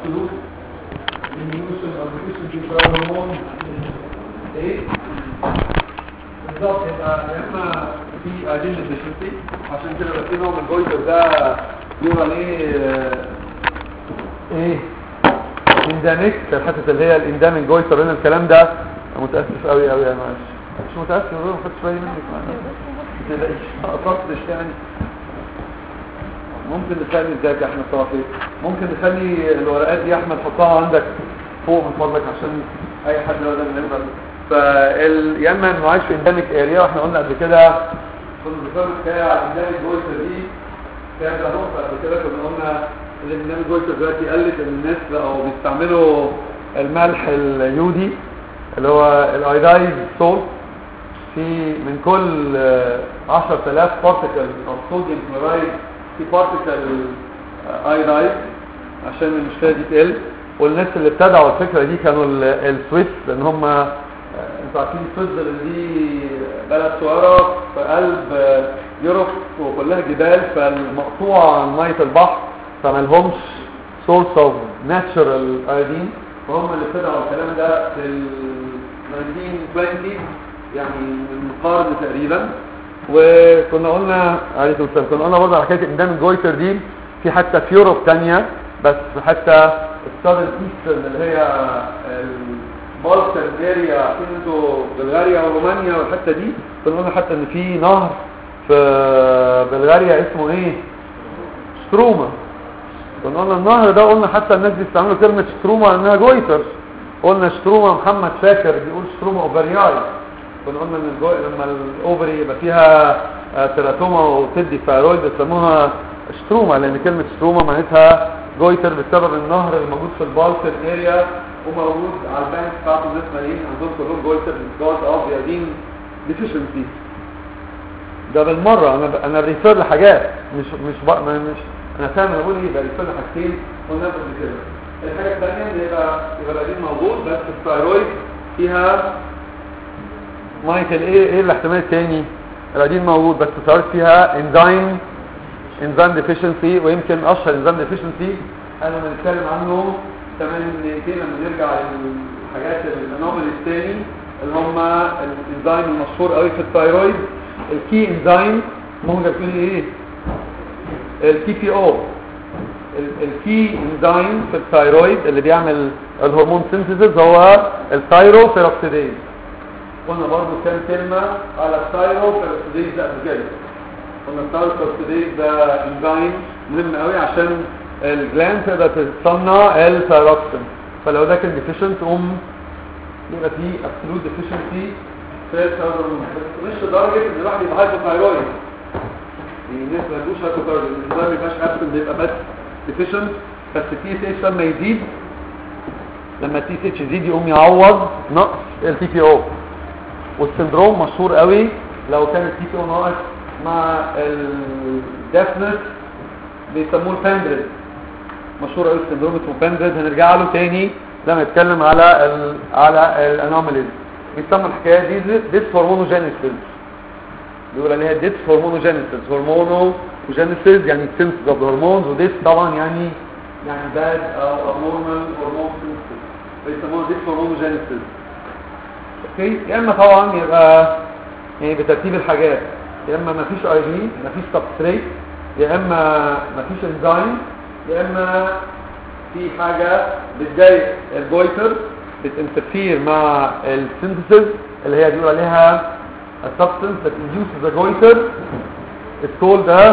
ابسولوت diminution of efficiency for هرمون ايه بالظبط يبقى يا اما في اجين ديفيشنسي عشان كده بقى في نوع من الجويتر ده بيقول عليه آه، ايه انداميك الحته اللي هي الانداميك جويتر هنا الكلام ده أنا متاسف قوي قوي يا معلش مش متاسف والله ما خدتش بالي منك معلش ما تلاقيش ما قصدتش يعني ممكن نخلي ازيك يا احمد صافي ممكن نخلي الورقات دي يا احمد حطها عندك فوق من فضلك عشان اي حد لو ده نقدر فال يا اما انه عايش في انداميك اريا واحنا قلنا قبل كده كنا بنتكلم حكايه على الانداميك جويتر دي كانت نقطه قبل كده كنا قلنا ان الانداميك جويتر دلوقتي قلت ان الناس بقوا بيستعملوا الملح اليودي اللي هو الايدايز سولت في من كل آه، 10000 بارتيكل او صوديوم كلورايد في بارتيكل ايدايد عشان المشكله دي تقل والناس اللي ابتدعوا الفكره دي كانوا ال- السويس لان هم آه، انتوا عارفين سويسرلاند دي بلد صغيره في قلب آه، يوروب وكلها جبال فالمقطوعه عن ميه البحر فما لهمش سورس اوف ناتشرال ايودين وهم اللي ابتدعوا الكلام ده في ال 1920 يعني من قرن تقريبا وكنا قلنا عليكم السلام كنا قلنا برضه على حكايه اندام الجويتر دي في حتى في يوروب تانية بس حتى السادن ايسترن اللي هي البالكان اريا عارفين انتوا بلغاريا ورومانيا والحته دي كنا قلنا حتى ان في نهر في بلغاريا اسمه ايه ستروما كنا قلنا النهر ده قلنا حتى الناس بيستعملوا كلمه ستروما انها جويتر قلنا ستروما محمد شاكر بيقول ستروما اوفرياي كنا قلنا ان الجو... لما الاوفري يبقى فيها آه، تيراتوما وتدي ثايرويد بيسموها ستروما لان كلمه ستروما معناتها جويتر بسبب النهر الموجود في البالكن اريا وموجود على البنك بتاعته الناس مالين عندهم كلهم جويتر بالجوز اوف يادين ديفيشنسي ده بالمره انا ب... انا بريفير لحاجات مش مش ب... ما مش انا فاهم انا بقول ايه بريفير لحاجتين قلنا قبل كده الحاجه الثانيه ان يبقى يبقى القديم موجود بس الثايرويد فيها مايكل ايه ايه الاحتمال الثاني القديم موجود بس الثايرويد فيها انزيم انزيم ديفيشنسي ويمكن اشهر انزيم ديفيشنسي انا بنتكلم عنه كمان دقيقتين لما نرجع للحاجات الانومال الثاني اللي هم الانزيم المشهور قوي في الثايرويد الكي انزيم ممكن تقول لي ايه التي بي او الكي انزيم في الثايرويد اللي بيعمل الهرمون سينثيسيس هو الثايروفيروكسيديز قلنا برضو كام كلمة على الثايروفيروكسيديز ده قبل كده قلنا الثايروفيروكسيديز ده انزيم مهم قوي عشان الجلاند تقدر تصنع الثايروكسين فلو ده كان ديفيشنت قوم يبقى فيه ابسولوت ديفيشنسي في الثايرويد بس مش لدرجة ان الواحد يبقى هايبوثايرويد يعني الناس ما يبقوش هايبوثايرويد الانزيم ما يبقاش ابسن بيبقى بس ديفيشنت بس التي اس اتش لما يزيد لما التي اس اتش يزيد يقوم يعوض نقص التي بي او والسندروم مشهور قوي لو كان التي بي او ناقص مع الديفنس بيسموه الباندريد مشهور قوي السندروم اسمه باندريد هنرجع له تاني لما نتكلم على ال على الانوماليز بيسموا الحكايه دي ديس هرمونوجينيسيس بيقول عليها ديس هرمونوجينيسيس هرمونوجينيسيس يعني سينثيز اوف هرمونز وديس طبعا يعني يعني باد او abnormal هرمون سينثيز بيسموها ديس هرمونوجينيسيس اوكي يا اما طبعا يبقى يعني بترتيب الحاجات يا اما مفيش اي في مفيش سبستريت يا اما مفيش انزيم يا اما في حاجه بتضايق الجويتر بتنترفير مع السينثيسيس اللي هي بيقول عليها a substance that induces a goiter it's called a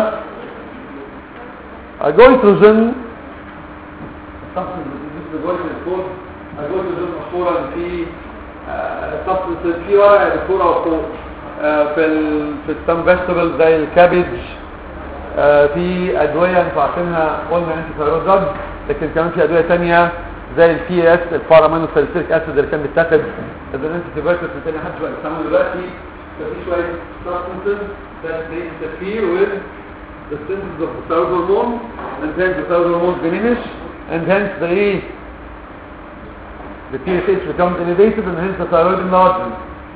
a goitrogen substance that induces a goiter is called a goitrogen مشهورة إن في substances في ورقة دكتورة فوق في ال في السم فيجيتابل زي الكابج في ادويه انتوا عارفينها قلنا انتي ثايرويد لكن كمان في ادويه ثانيه زي البي اس البارامينوساليسيليك اسيد اللي كان بيتاخد اذا انت تبرتس تاني حد بقى يستعمل دلوقتي ففي شويه substances that they interfere with the synthesis of the thyroid hormone and hence the thyroid hormone diminish and hence the ايه the TSH becomes elevated and hence the thyroid enlargement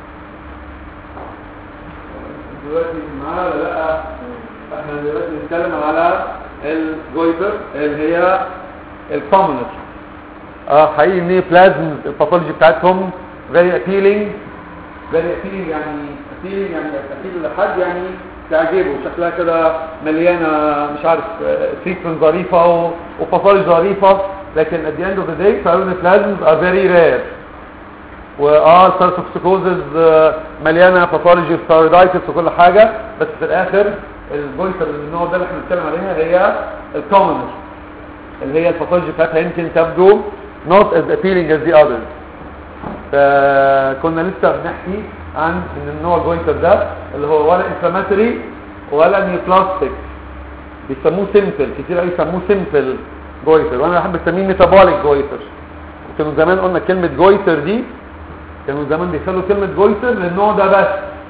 دلوقتي معانا ولا لا احنا دلوقتي بنتكلم على الجويتر اللي هي الكومنر اه حقيقي النيو بلازم الباثولوجي بتاعتهم very appealing very appealing يعني appealing يعني appeal لحد يعني تعجبه شكلها كده مليانه مش عارف سيكونس ظريفه وباثولوجي ظريفه لكن at the end of the day pyrone plasms are very rare واه السيرتوكسيكوزز مليانه باثولوجي ستاردايتس وكل حاجه بس في الاخر الجويتر النوع ده اللي احنا بنتكلم عليها هي الكومنر اللي هي الباثولوجي بتاعتها يمكن تبدو not as appealing as the others فكنا لسه بنحكي عن ان النوع الجويتر ده اللي هو ولا انفلاماتوري ولا نيوبلاستيك بيسموه سيمبل كتير قوي يسموه سيمبل جويتر وانا بحب اسميه ميتابوليك جويتر كانوا زمان قلنا كلمه جويتر دي كانوا زمان بيخلوا كلمه جويتر للنوع ده بس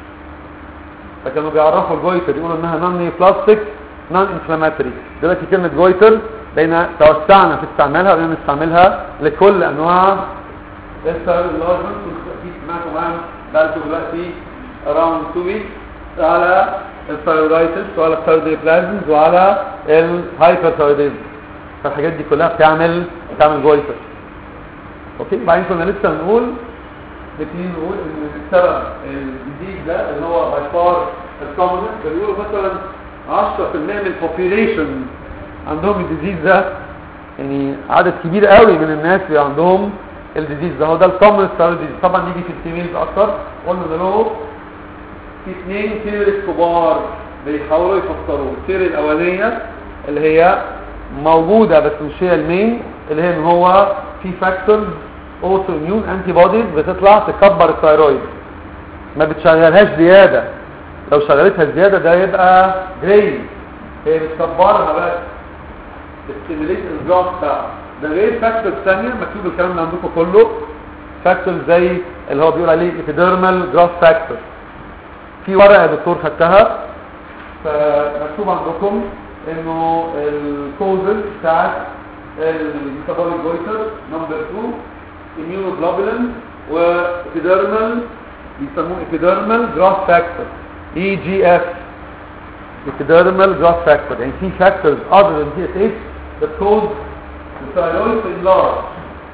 فكانوا بيعرفوا الجويتر يقولوا انها نون نيوبلاستيك نون انفلاماتوري دلوقتي كلمه جويتر بقينا توسعنا في استعمالها وبقينا نستعملها لكل انواع السيرفر اللارجمنت في سمعتوا معاهم بقالكم دلوقتي اراوند 2 ويكس على الثايرويدايتس وعلى الثايرويدوبلازمز وعلى الهايبرثايرويدزم فالحاجات دي كلها بتعمل بتعمل جويتر اوكي بعدين كنا لسه بنقول نبتدي نقول ان السبب الجديد ده اللي هو باي فار الكومن بيقولوا مثلا 10% من البوبيليشن عندهم الديزيز ده يعني عدد كبير قوي من الناس اللي عندهم الديزيز ده هو ده الكومن ستار ديزيز طبعا يجي في الفيميلز اكتر قلنا ده له في اثنين ثيوريز كبار بيحاولوا يفسروا الثيوري الاولانيه اللي هي موجوده بس مش هي المين اللي هي ان هو في فاكتورز اوتو اميون انتي بوديز بتطلع تكبر الثايرويد ما بتشغلهاش زياده لو شغلتها زياده ده يبقى جري هي بتكبرها بس بتستيميليت الجراف بتاعها ده غير فاكتورز ثانيه مكتوب الكلام ده عندكم كله فاكتورز زي اللي هو بيقول عليه ايبيديرمال جراف فاكتور في ورقه يا دكتور خدتها فمكتوب عندكم انه الكوزز بتاعت الميتابوليك جويتر نمبر 2 immunoglobulin وإبيدرمال بيسموه إبيدرمال جراف فاكتور اي جي اف إبيدرمال جراف فاكتور يعني في فاكتورز other than TSH that cause the thyroid to enlarge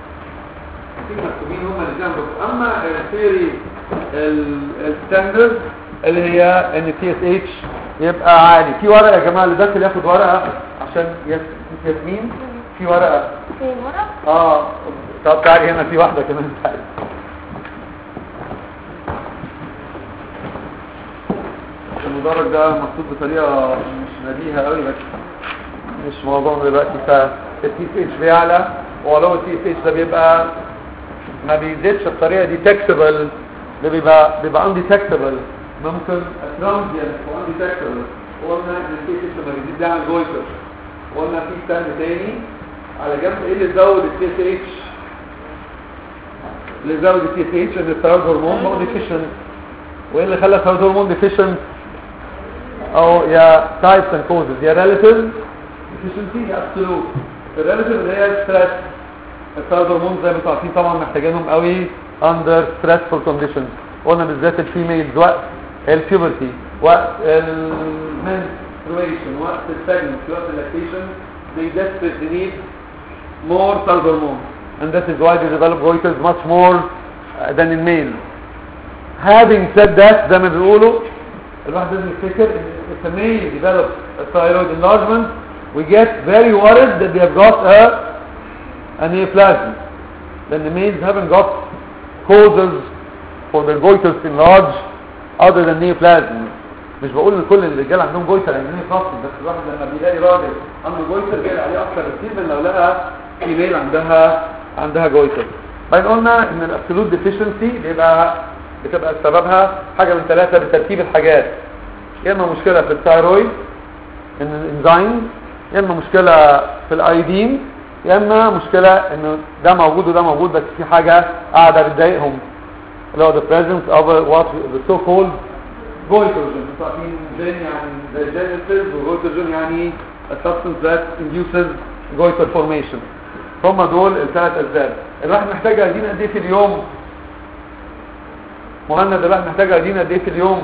في مكتوبين هم اللي جنبك اما الثيري الستاندرد اللي هي ان تي اس اتش يبقى عالي في ورقه يا جماعه اللي داخل ياخد ورقه عشان ياسمين في ورقه فين ورا؟ اه طب تعالي هنا في واحدة كمان تعالي المدرج ده مكتوب بطريقة مش نبيهة قوي بس مش موضوعنا دلوقتي فالتي سي اتش بيعلى ولو التي سي اتش ده بيبقى ما بيزيدش بطريقة ديتكتبل ده بيبقى بيبقى انديتكتبل ممكن ترانزيانت وانديتكتبل قلنا ان التي سي اتش لما بيزيد بيعمل جويتر قلنا في سهم تاني على جنب ايه اللي زود التي اس اتش اللي زود التي اس اتش ان الثيرويد هرمون بقى ديفيشنت وايه اللي خلى الثيرويد هرمون ديفيشنت او يا تايبس اند كوزز يا ريلاتيف ديفيشنسي يا ابسولوت الريلاتيف اللي هي الستريس الثيرويد هرمون زي ما انتم عارفين طبعا محتاجينهم قوي اندر ستريسفول كونديشنز قلنا بالذات الفيميلز وقت البيوبرتي وقت المنسترويشن وقت البريجنسي وقت اللاكتيشن they desperately need more thyroid hormone and that is why they develop goiters much more uh, than in male having said that زي ما بيقولوا الواحد لازم يفتكر ان if a male develops a thyroid enlargement we get very worried that they have got a, a neoplasm then the males haven't got causes for their goiters to enlarge other than neoplasm مش بقول لكل الرجال عندهم جويتر يعني ايه خاص بس الواحد لما بيلاقي راجل عنده جويتر جاي عليه اكتر بكتير من لو لقى فيميل عندها عندها جويتر بعدين قلنا ان الابسولوت ديفيشنسي بيبقى بتبقى سببها حاجه من ثلاثه بترتيب الحاجات يا اما مشكله في الثايرويد ان الانزيم يا اما مشكله في الايودين يا اما مشكله ان ده موجود وده موجود بس في حاجه قاعده بتضايقهم اللي هو the presence of a, what the so called goitrogen انتوا عارفين جين يعني زي جينيسيس وجويتروجين يعني a substance that induces goiter formation هم دول الثلاث اسباب الواحد محتاج ايدين قد ايه في اليوم مهند الواحد محتاج ايدين قد ايه في اليوم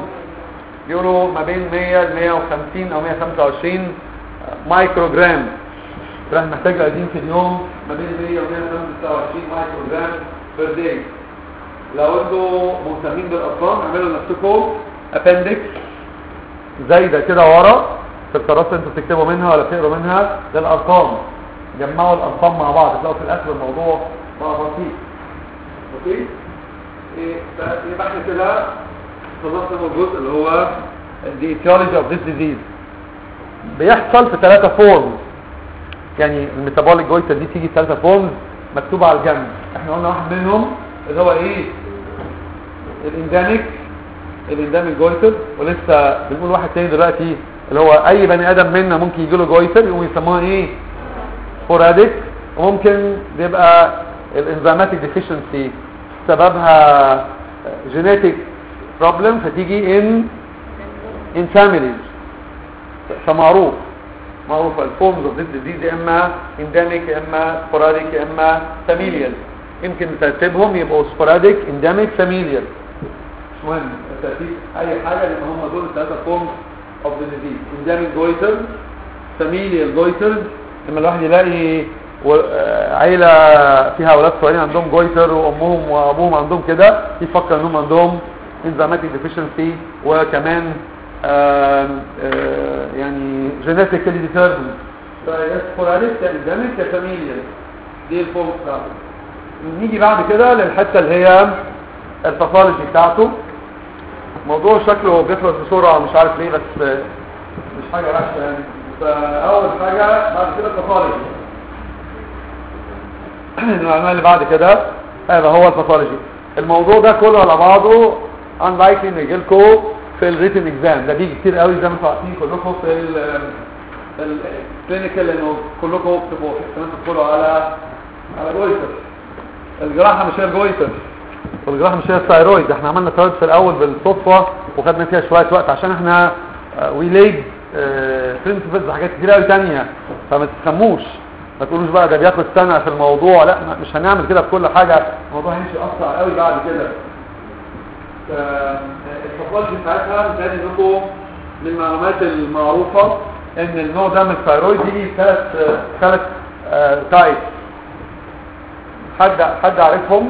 بيقولوا ما بين 100 ل 150 او 125 مايكرو جرام راح محتاج قديم في اليوم ما بين 100 و 125 مايكرو جرام بير داي لو انتوا مهتمين بالارقام اعملوا لنفسكم ابندكس زي ده كده ورا في الكراسه انتوا بتكتبوا منها ولا بتقروا منها ده الارقام جمعوا الارقام مع بعض تلاقوا في الاخر الموضوع بقى بسيط اوكي إيه يبقى احنا كده خلصنا الجزء اللي هو the etiology of this disease بيحصل في ثلاثة فورمز يعني الميتابوليك جويتر دي تيجي ثلاثة فورمز مكتوبة على الجنب احنا قلنا واحد منهم اللي هو ايه الانداميك الانداميك جويتر ولسه بنقول واحد تاني دلوقتي اللي هو اي بني ادم منا ممكن يجي له جويتر يقوم يسموها ايه سبوراديك وممكن بيبقى الانزيماتيك ديفيشنسي سببها جينيتك بروبلم فتيجي ان ان فاميليز فمعروف معروف الفورمز اوف ذيس ديزيز يا اما انديميك يا اما سبوراديك يا اما فاميليال يمكن ترتيبهم يبقوا سبوراديك انديميك فاميليال مش مهم ترتيب اي حاجه لان هم دول الثلاثه فورمز اوف ذا ديزيز انديميك جويتر فاميليال جويتر لما الواحد يلاقي عيلة فيها اولاد صغيرين عندهم جويتر وامهم وابوهم عندهم كده يفكر انهم عندهم انزيماتيك ديفيشنسي وكمان آآ آآ يعني جينيتيكالي ديترمند فيسبوراليس انديميك يا فاميليال دي الفورم بتاعته نيجي بعد كده للحته اللي هي الباثولوجي بتاعته موضوع شكله بيخلص بسرعه مش عارف ليه بس مش حاجه وحشه يعني فاول حاجه بعد كده الباثولوجي العنوان اللي بعد كده هذا هو الباثولوجي الموضوع ده كله على بعضه unlikely ان يجي لكم في الريتن اكزام ده بيجي كتير قوي زي ما انتم عارفين كلكم في الكلينيكال لانه كلكم بتبقوا كمان تدخلوا على على جويتر الجراحه مش هي الجويتر والجراحه مش هي الثايرويد احنا عملنا ثايرويد في الاول بالصدفه وخدنا فيها شويه وقت عشان احنا وي ليد برنسبلز حاجات كتير قوي ثانيه فما تفهموش ما تقولوش بقى ده بياخد سنه في الموضوع لا مش هنعمل كده في كل حاجه الموضوع هيمشي اسرع قوي بعد كده التفاصيل بتاعتها تاني لكم من المعلومات المعروفه ان النوع ده من الثايرويد دي ثلاث ثلاث تايب حد حد عارفهم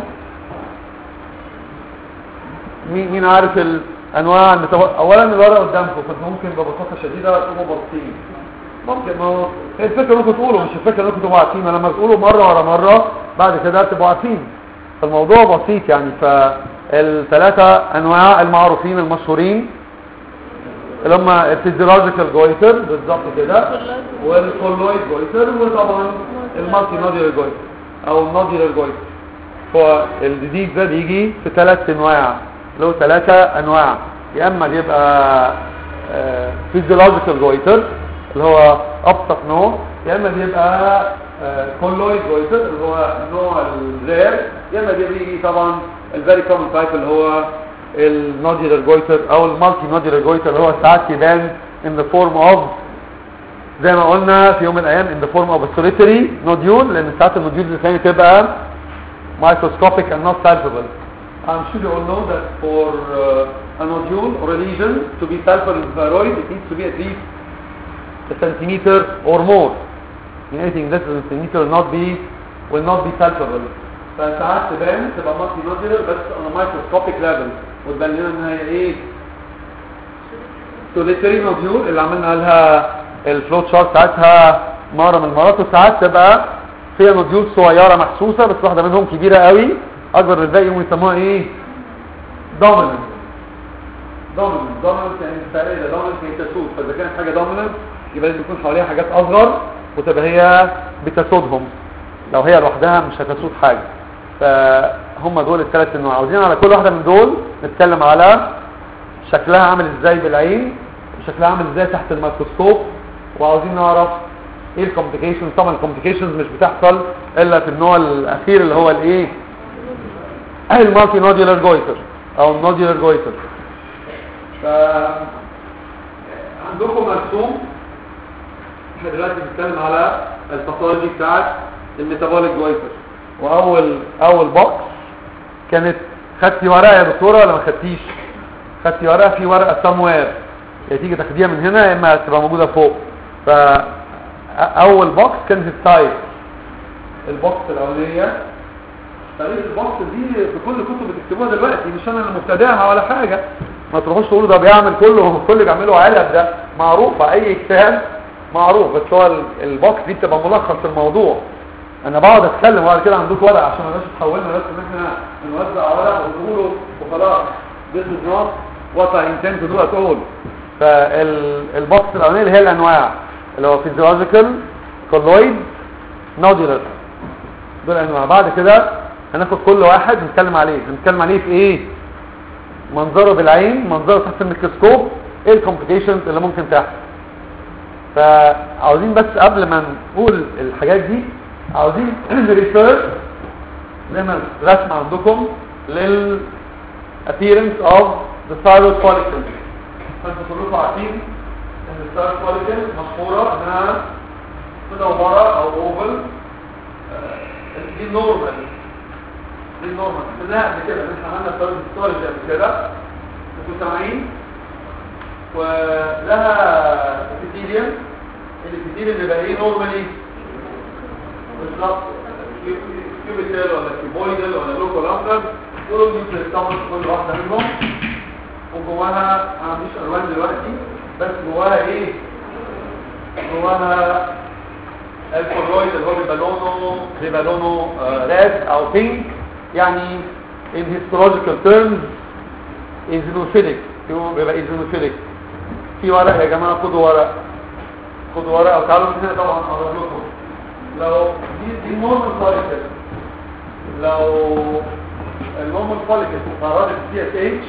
مين مين عارف الانواع المتو... اولا الورقه قدامكم كنت ممكن ببساطه شديده تقوموا باصين ممكن ما هو هي الفكره انكم تقولوا مش الفكره انكم تبقوا عارفين لما تقولوا مره ورا مره بعد كده تبقوا عارفين فالموضوع بسيط يعني فالثلاثه انواع المعروفين المشهورين اللي هم الفيزيولوجيكال جويتر بالظبط كده والكولويد جويتر وطبعا المالتي نوديولار جويتر او النوديولار جويتر فالديزيز ده بيجي في ثلاث انواع له ثلاثه انواع يا اما بيبقى فيزيولوجيكال جويتر اللي هو ابسط نوع يا اما بيبقى كولويد جويتر اللي هو النوع الرير يا اما بيجي طبعا الفيري كومن تايب اللي هو النوديولار جويتر او المالتي نوديولار جويتر اللي هو ساعات يبان in the form of زي ما قلنا في يوم من الايام in the form of a solitary nodule لان ساعات النوديولز الثانيه تبقى microscopic and not palpable I'm sure you all know that for uh, a nodule or a lesion to be palpable in the thyroid it needs to be at least a centimeter or more in anything less than a centimeter will not be will not be palpable فساعات تبان تبقى مالتي نوديولار بس on a microscopic level وتبان لنا ان هي ايه solitary nodule اللي عملنا لها الفلوت شارت بتاعتها مره من المرات وساعات تبقى فيها نوديول صغيره محسوسه بس واحده منهم كبيره قوي اكبر من الباقي ويسموها ايه دوميننت دوميننت دوميننت يعني فائده دوميننت هي تسود فاذا كانت حاجه دوميننت يبقى لازم يكون حواليها حاجات اصغر وتبقى هي بتسودهم لو هي لوحدها مش هتسود حاجه فهم دول الثلاث انواع عاوزين على كل واحده من دول نتكلم على شكلها عامل ازاي بالعين وشكلها عامل ازاي تحت الميكروسكوب وعاوزين نعرف ايه الكومبليكيشنز طبعا الكومبليكيشنز مش بتحصل الا في النوع الاخير اللي هو الايه المالتي نوديولار جويتر او النوديولار جويتر ف عندكم مرسوم احنا دلوقتي بنتكلم على الباثولوجي بتاعت الميتابوليك جويتر واول اول بوكس كانت خدتي ورقه يا دكتوره ولا ما خدتيش خدتي ورقه في ورقه سموير يا تيجي تاخديها من هنا يا اما تبقى موجوده فوق ف اول بوكس كانت التايب البوكس الاولانيه تاريخ البوكس دي في كل كتب بتكتبوها دلوقتي مش انا اللي مبتدعها ولا حاجه ما تروحوش تقولوا ده بيعمل كله كل اللي بيعمله علب ده معروف في اي كتاب معروف بس هو ال- البوكس دي بتبقى ملخص الموضوع انا بقعد اتكلم وبعد كده عندكم ورق عشان ما نبقاش تحولنا بس ان احنا نوزع ورق ونقوله وخلاص this is not what I intend to do at all فالبوكس الاولاني اللي هي الانواع اللي هو physiological colloid nodular دول انواع بعد كده هناخد كل واحد نتكلم عليه هنتكلم عليه في ايه منظره بالعين منظره تحت الميكروسكوب ايه الكومبليكيشنز اللي ممكن تحصل فعاوزين بس قبل ما نقول الحاجات دي عاوزين ريفير زي ما رسم عندكم لل appearance of the thyroid follicle فانتوا كلكم عارفين ان الثايرويد follicle مشهوره انها مدوره او اوفل دي نورمال دي نورمال خدناها قبل كده ان احنا عملنا ثايرويد ستورج قبل كده انتوا سامعين ولها ابيثيليوم الابيثيليوم بيبقى ايه نورمالي بالظبط كيوبيتال ولا كيبويدال ولا لوكولامبر دول نيوكليس طبعا كل واحده منهم وجواها انا مش الوان دلوقتي بس جواها ايه جواها الكولويد اللي هو بيبقى لونه بيبقى لونه ريد او بينك يعني in histological terms ايزينوفيليك بيبقى ايزينوفيليك في ورق يا جماعه خدوا ورق خدوا ورق او تعالوا من هنا طبعا اقرب لكم لو دي دي نورمال فوليكل لو النورمال فوليكل قررت سي اس اتش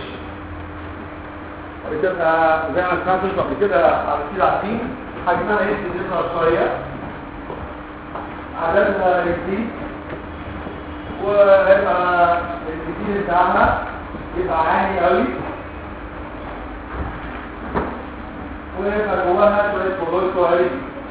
بتبقى زي ما سمعتوا قبل كده على كده عارفين حجمها يزيد يظهر شويه عددها يزيد ويبقى الجديد بتاعها يبقى عالي قوي ويبقى جواها شويه كلور صغيرين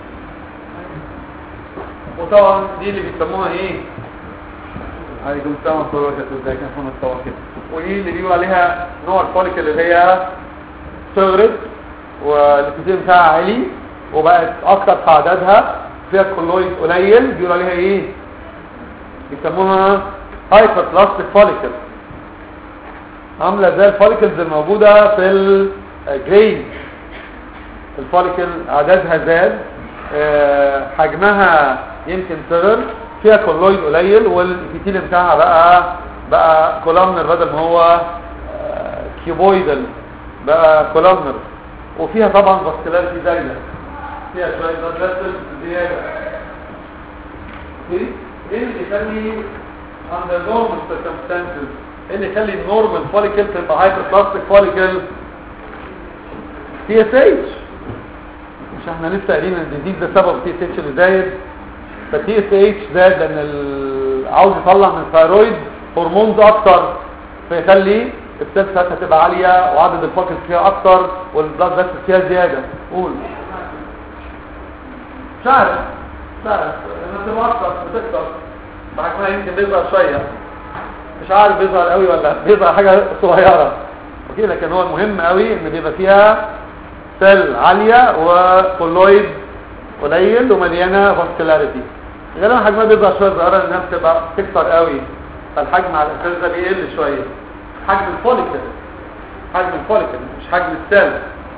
وطبعا دي اللي بيسموها ايه عليكم السلام ورحمه الله وبركاته ازيك يا محمد طبعا كده ودي اللي بيقولوا عليها نوع الفوليكل اللي هي صغرت والاتزان بتاعها عالي وبقت اكتر في عددها فيها كلويد قليل بيقولوا عليها ايه بيسموها هايبر بلاستيك فوليكل عامله زي الفوليكلز الموجوده في الجرين الفوليكل عددها زاد آه، حجمها يمكن صغر فيها كولويد قليل والابيثيليوم بتاعها بقى بقى كولامنر بدل ما هو آه، كيوبويدال بقى كولامنر وفيها طبعا فاسكولاريتي زايده فيها شويه بلاد فيسل زياده ايه ايه اللي يخلي under normal circumstances ايه اللي يخلي النورمال فوليكل تبقى هايبر بلاستيك فوليكل تي اس اتش مش احنا لسه قايلين ان الديزيز ده سبب تي اس اتش اللي زايد فالتي اس اتش زاد لان ال- عاوز يطلع من الثايرويد هرمونز اكتر فيخلي السيل بتاعتها تبقى عاليه وعدد الفاكس فيها اكتر والبلاد فيسل فيها زياده قول مش عارف مش عارف لما تبقى اكتر بتكتر حجمها يمكن بيظهر شويه مش عارف بيظهر قوي ولا بيظهر حاجه صغيره اوكي لكن هو المهم قوي ان بيبقى فيها سيل عاليه وكولويد قليل ومليانه فاسكولاريتي غالبا حجمها بيظهر شويه صغيره لانها بتبقى تكتر قوي فالحجم على الاساس ده بيقل شويه حجم الفوليكل حجم الفوليكل مش حجم السيل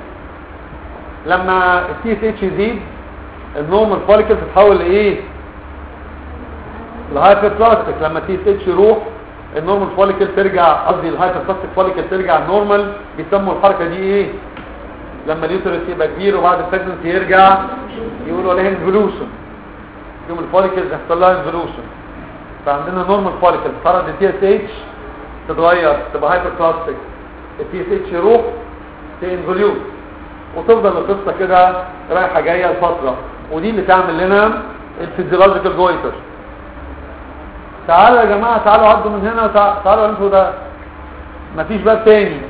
لما التي اس اتش يزيد النورمال فوليكل تتحول لايه الهايبر بلاستيك لما تي اس اتش يروح النورمال فوليكل ترجع قصدي الهايبر بلاستيك فوليكل ترجع نورمال بيسموا الحركه دي ايه لما اليوترس يبقى كبير وبعد البريجنسي يرجع يقولوا عليها انفلوشن يوم الفوليكل يحصل لها انفلوشن فعندنا نورمال فوليكل فرض التي اس اتش تتغير تبقى هايبر بلاستيك التي اس اتش يروح تنفليوت وتفضل القصه كده رايحه جايه لفتره ودي اللي تعمل لنا الفيزيولوجيكال جويتر تعالوا يا جماعه تعالوا عدوا من هنا وتع- تعالوا انتوا ده مفيش باب تاني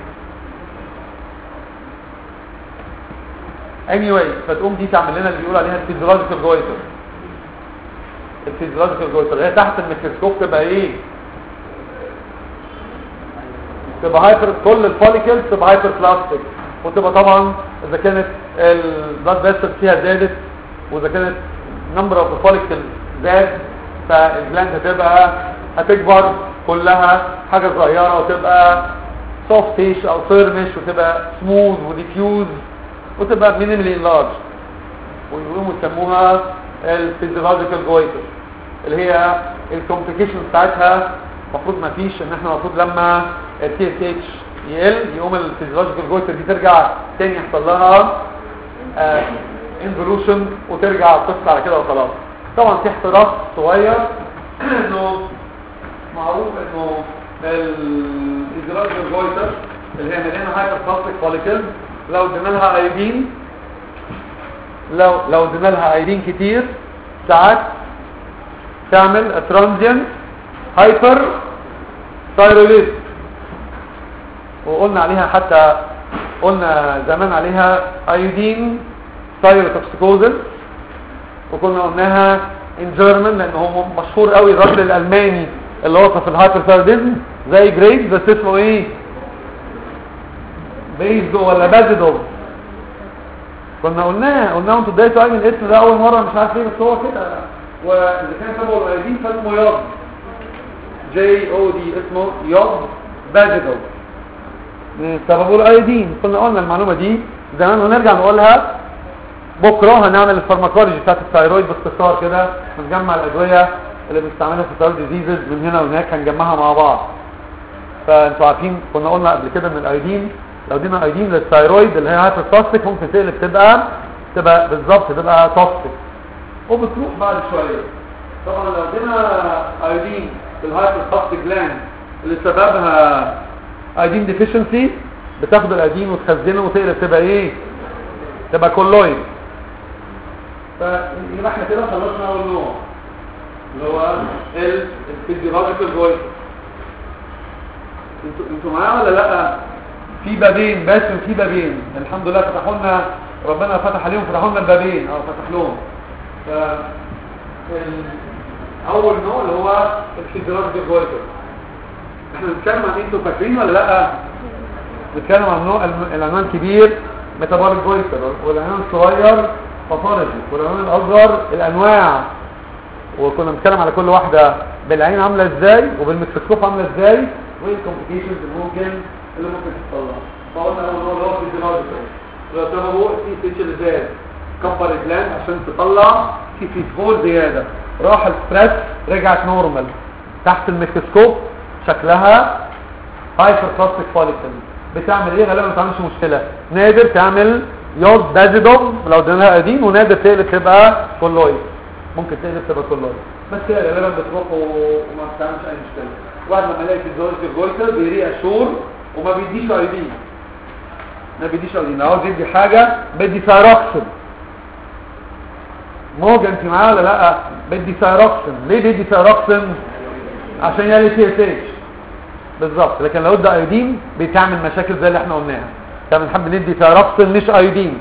anyway فتقوم دي تعمل لنا اللي بيقول عليها الفيزيولوجيكال جويتر الفيزيولوجيكال جويتر هي تحت الميكروسكوب تبقى ايه تبقى هايبر كل الفوليكلز تبقى هايبر بلاستيك وتبقى طبعا اذا كانت البلاد فيسل فيها زادت واذا كانت نمبر اوف فوليكل زاد فالجلاند هتبقى هتكبر كلها حاجه صغيره وتبقى سوفتيش او فيرمش وتبقى سموث وديفيوز وتبقى مينيملي لارج ويقولوا يسموها الفيزيولوجيكال جويتر اللي هي الكومبليكيشن بتاعتها المفروض ما فيش ان احنا المفروض لما التي اس اتش يقل يقوم الفيزيولوجيكال جويتر دي ترجع تاني يحصل لها انفولوشن وترجع القصه على كده وخلاص طبعا في احتراس صغير انه معروف انه الفيزيولوجيكال جويتر اللي هي مليانه هايبر بلاستيك فوليكل لو ادينا لها ايودين لو لو ادينا لها ايودين كتير ساعات تعمل ترانزيانت هايبر ثايرويد وقلنا عليها حتى قلنا زمان عليها ايودين ثايروتوكسيكوزس وكنا قلناها ان جيرمان لان هو مشهور قوي الراجل الالماني اللي وصف الهايبرثايروديزم زي جريد بس اسمه ايه بيزدو ولا بازدو كنا قلناها قلنا انتوا اديتوا اي من الاسم ده اول مره مش عارف ايه بس هو كده واللي كان سببه القريبين فاسمه ياض جي او دي اسمه ياض بازدو سببه الايودين كنا قلنا المعلومه دي زمان ونرجع نقولها بكره هنعمل الفارماكولوجي بتاعت الثايرويد باختصار كده هنجمع الادويه اللي بنستعملها في الثايرويد ديزيز من هنا وهناك هنجمعها مع بعض فانتوا عارفين كنا قلنا قبل كده ان الايودين لو ادينا ايودين للثايرويد اللي هي هايبر توكسيك ممكن تقلب تبقى تبقى بالظبط تبقى توكسيك وبتروح بعد شويه طبعا لو ادينا ايودين في الهايبر توكسيك جلاند اللي سببها ايودين ديفيشنسي بتاخد الايودين وتخزنه وتقلب تبقى ايه تبقى كولويد فيبقى احنا كده خلصنا اول نوع اللي هو الفيزيولوجيكال جويتر انتوا انتوا معايا ولا لا في بابين بس في بابين الحمد لله فتحوا لنا ربنا فتح عليهم فتحوا لنا البابين اه فتح لهم ف اول نوع اللي هو الفيزيولوجيكال جويتر احنا بنتكلم عن انتوا فاكرين ولا لا بنتكلم عن نوع العنوان كبير ميتابوليك جويتر والعنوان الصغير باثولوجي والعنوان الاصغر الانواع وكنا بنتكلم على كل واحده بالعين عامله ازاي وبالميكروسكوب عامله ازاي وايه الكومبليكيشنز اللي ممكن اللي ممكن تحصل لها فقلنا اول نوع اللي هو فيزيولوجيكال لو سببه سي سيتشلزات كبر الجلاند عشان تطلع سي في سكور زياده راح الستريس رجعت نورمال تحت الميكروسكوب شكلها هايبر بلاستيك فوليكل بتعمل ايه غالبا ما بتعملش مشكله نادر تعمل يود بازيدوم لو اديناها قديم ونادر تقلب تبقى كولويد ممكن تقلب تبقى كولويد بس هي غالبا بتروح وما بتعملش اي مشكله واحد لما يلاقي فيزيولوجيكال جويتر بيري اشور وما بيديش ايدين ما بيديش ايدين عاوز يدي حاجه بدي سايروكسين موجة انت معايا ولا لا بدي سايروكسين ليه بدي سايروكسين عشان يلي تي اس اتش بالظبط لكن لو ادى ايودين بتعمل مشاكل زي اللي احنا قلناها كان بنحب ندي سايروكسين مش ايودين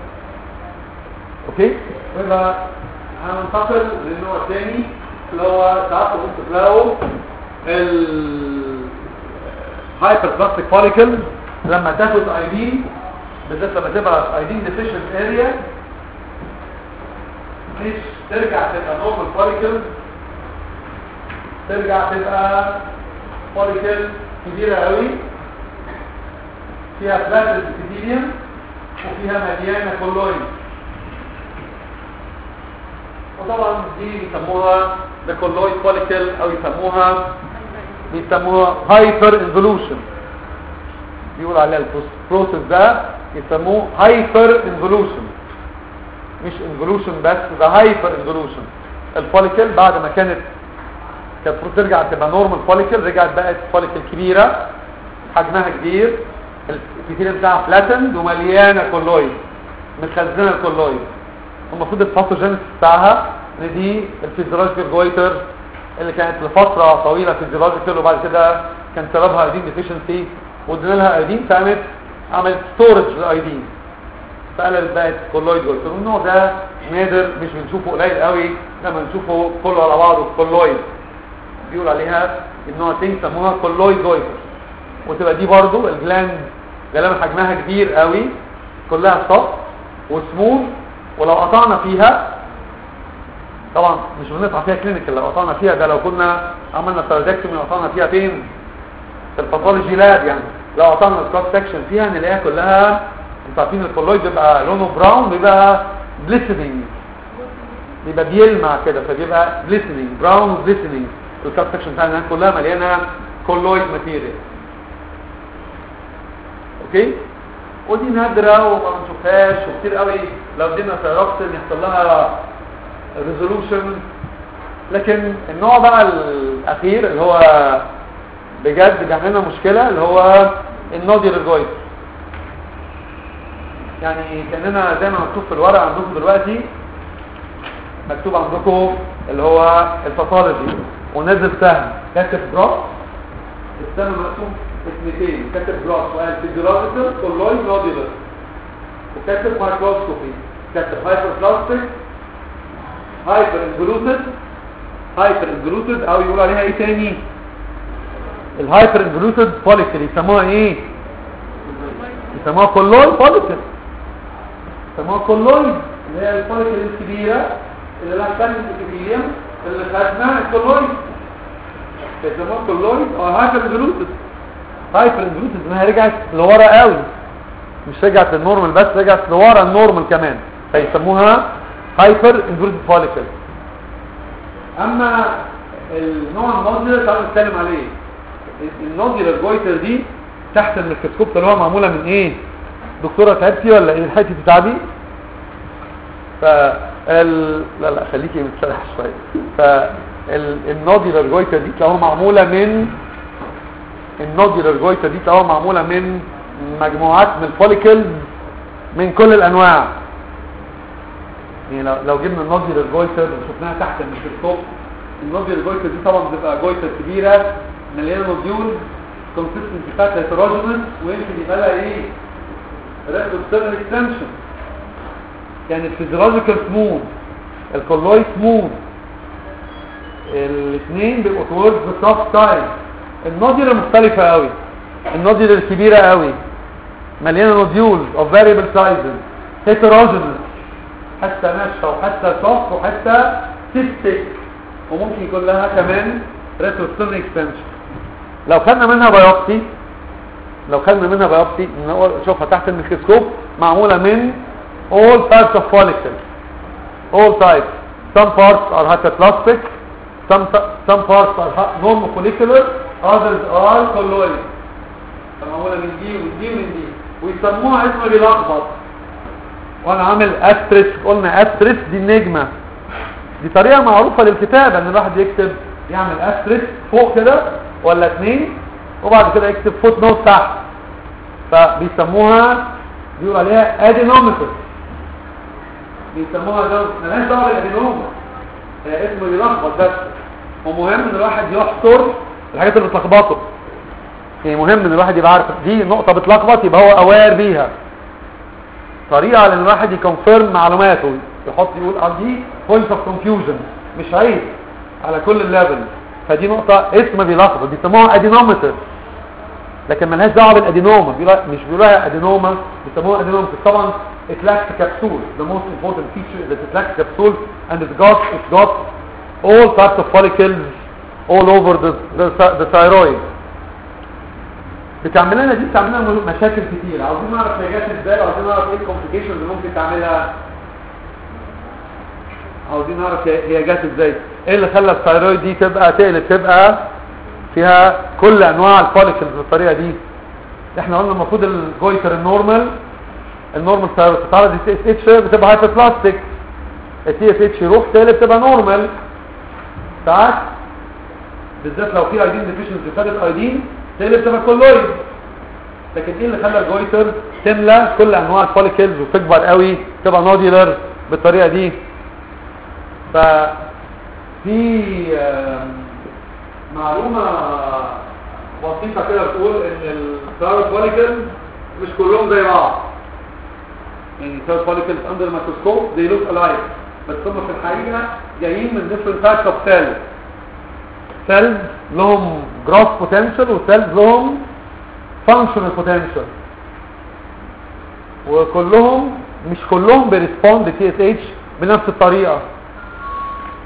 اوكي يبقى هننتقل للنوع الثاني اللي هو ساعات ممكن تلاقوا الهايبر بلاستيك فوليكل لما تاخد ايودين بالذات لما تبقى ايودين ديفيشنت اريا مش ترجع تبقى نورمال فوليكل ترجع تبقى فوليكل كبيرة قوي فيها فلاتد ابيثيليوم وفيها مليانة كولويد وطبعا دي بيسموها ده كولويد فوليكل او يسموها بيسموها هايبر انفولوشن بيقول عليها البروسيس ده يسموه هايبر انفولوشن مش انفولوشن بس ده هايبر انفولوشن الفوليكل بعد ما كانت كانت المفروض ترجع تبقى نورمال فوليكل رجعت بقت فوليكل كبيره حجمها كبير الابيثيليوم بتاعها فلاتند ومليانه كولويد متخزنه الكولويد المفروض الباثوجينيس بتاعها ان دي الفيزيولوجيكال جويتر اللي كانت لفتره طويله فيزيولوجيكال وبعد كده كان سببها ايدين ديفيشنسي وادينا لها ايدين فقامت عملت ستورج للايدين فقلبت بقت كولويد جويتر والنوع ده نادر مش بنشوفه قليل قوي لما نشوفه كله على بعضه كولويد بيقول عليها النوع الثاني يسموها كولويد جويتر وتبقى دي برضو الجلاند غالبا حجمها كبير قوي كلها صف وسموث ولو قطعنا فيها طبعا مش بنقطع فيها كلينيكال لو قطعنا فيها ده لو كنا عملنا سيرودكتومي قطعنا فيها فين في الباثولوجي لاب يعني لو قطعنا الكروس سكشن فيها نلاقيها كلها انتوا عارفين الكولويد بيبقى لونه براون بيبقى جليسنينج بيبقى بيلمع كده فبيبقى جليسنينج براون جليسنينج الكروس سكشن بتاعنا كلها مليانه كولويد ماتيريال اوكي ودي نادره وما بنشوفهاش وكتير قوي لو ادينا سيروكسين يحصل لها ريزولوشن لكن النوع بقى الاخير اللي هو بجد بيعمل لنا مشكله اللي هو النوديولار جويد يعني كاننا زي ما مكتوب في الورق عندكم دلوقتي مكتوب عندكم اللي هو الباثولوجي ونازل سهم كاتب جراف السهم مقسوم اسمتين كاتب جراف سؤال فيزيولوجيكال كولويد نوديولار وكاتب مايكروسكوبي كاتب هايبر بلاستيك هايبر انجلوتد هايبر انجلوتد او يقول عليها ايه تاني الهايبر انجلوتد فوليكل يسموها ايه يسموها كولويد فوليكل يسموها كولويد اللي هي الفوليكل الكبيره اللي لها سن الكبيريم اللي خدنا الكولويد يسموها كولويد او هايبر انجلوتد هايبر انجلوتد انها رجعت لورا قوي مش رجعت للنورمال بس رجعت لورا النورمال كمان فيسموها هايبر انجلوتد فوليكل اما النوع النوديولر تعالوا نتكلم عليه النوديولر جويتر دي تحت الميكروسكوب اللي هو معموله من ايه دكتوره تعبتي ولا ايه الحته بتاعتي فال لا لا خليكي متسرح شويه فالنوديولر جويتر دي تلاقوها معموله من النوديولر جويتر دي تلاقوها معموله من مجموعات من الفوليكلز من كل الانواع يعني لو لو جبنا النوديولر جويتر وشفناها تحت الميكروسكوب النوديولر جويتر دي طبعا بتبقى جويتر كبيره مليانه نوديول كونسيستنسي بتاعتها هيتروجينس ويمكن يبقى لها ايه ريكتورنال اكستنشن يعني الفيزيولوجيكال سموث الكولويد سموث الاثنين بيبقوا towards the soft side النوديولر مختلفه قوي النوديولر كبيره قوي مليانه نوديولز of variable sizes heterogeneous حتى ناشفه وحتى soft وحتى cystic وممكن يكون لها كمان retrosternal extension لو خدنا منها بايوبسي لو خدنا منها بايوبسي نشوفها تحت الميكروسكوب معموله من all types of follicles all types some parts are hyperplastic some some parts are normofollicular others are colloid معموله من دي ومن دي ومن دي ويسموها اسم بيلخبط وانا عامل استرس قلنا استرس دي النجمه دي طريقه معروفه للكتابه ان الواحد يكتب يعمل استرس فوق كده ولا اتنين وبعد كده يكتب فوت نوت تحت فبيسموها بيقول عليها ادينومتر بيسموها ده مالهاش دعوه بالادينوما هي اسم بيلخبط بس ومهم ان الواحد يحصر الحاجات اللي بتلخبطه يعني مهم ان الواحد يبقى عارف دي نقطه بتلخبط يبقى هو اوير بيها طريقه على ان الواحد يكونفيرم معلوماته يحط يقول اه دي بوينت اوف كونفيوجن مش عيب على كل الليفل فدي نقطه اسم بيلخبط بيسموها ادينومتر لكن ملهاش دعوه بالادينوما بيقولها مش بيقولوها ادينوما بيسموها ادينوما طبعا it lacks a capsule the most important feature is that it lacks a capsule and it's got it's got all types of follicles all over the the, the thyroid بتعمل لنا دي بتعمل لنا مشاكل كتير عاوزين نعرف هي جت ازاي وعاوزين نعرف ايه الكومبليكيشنز اللي ممكن تعملها عاوزين نعرف هي جت ازاي ايه اللي خلى الثايرويد دي تبقى تقلب تبقى فيها كل انواع الفوليكلز بالطريقه دي احنا قلنا المفروض الجويتر النورمال النورمال ثايرويد تتعرض للتي اس اتش بتبقى هايبر بلاستيك التي اس اتش يروح تقلب تبقى نورمال ساعات بالذات لو في ايدين ديفيشنسي خدت ايدين تقلب تبقى كولويد لكن ايه اللي خلى الجويتر تملى كل انواع الفوليكلز وتكبر قوي تبقى نوديولر بالطريقه دي ف في معلومه بسيطه كده بتقول ان الثايرويد فوليكلز مش كلهم زي بعض يعني الثايرويد فوليكلز اندر الميكروسكوب they look alike بس هم في الحقيقه جايين من different types of cells cells لهم growth potential وسيلز لهم functional potential وكلهم مش كلهم بيرسبوند تي اس اتش بنفس الطريقه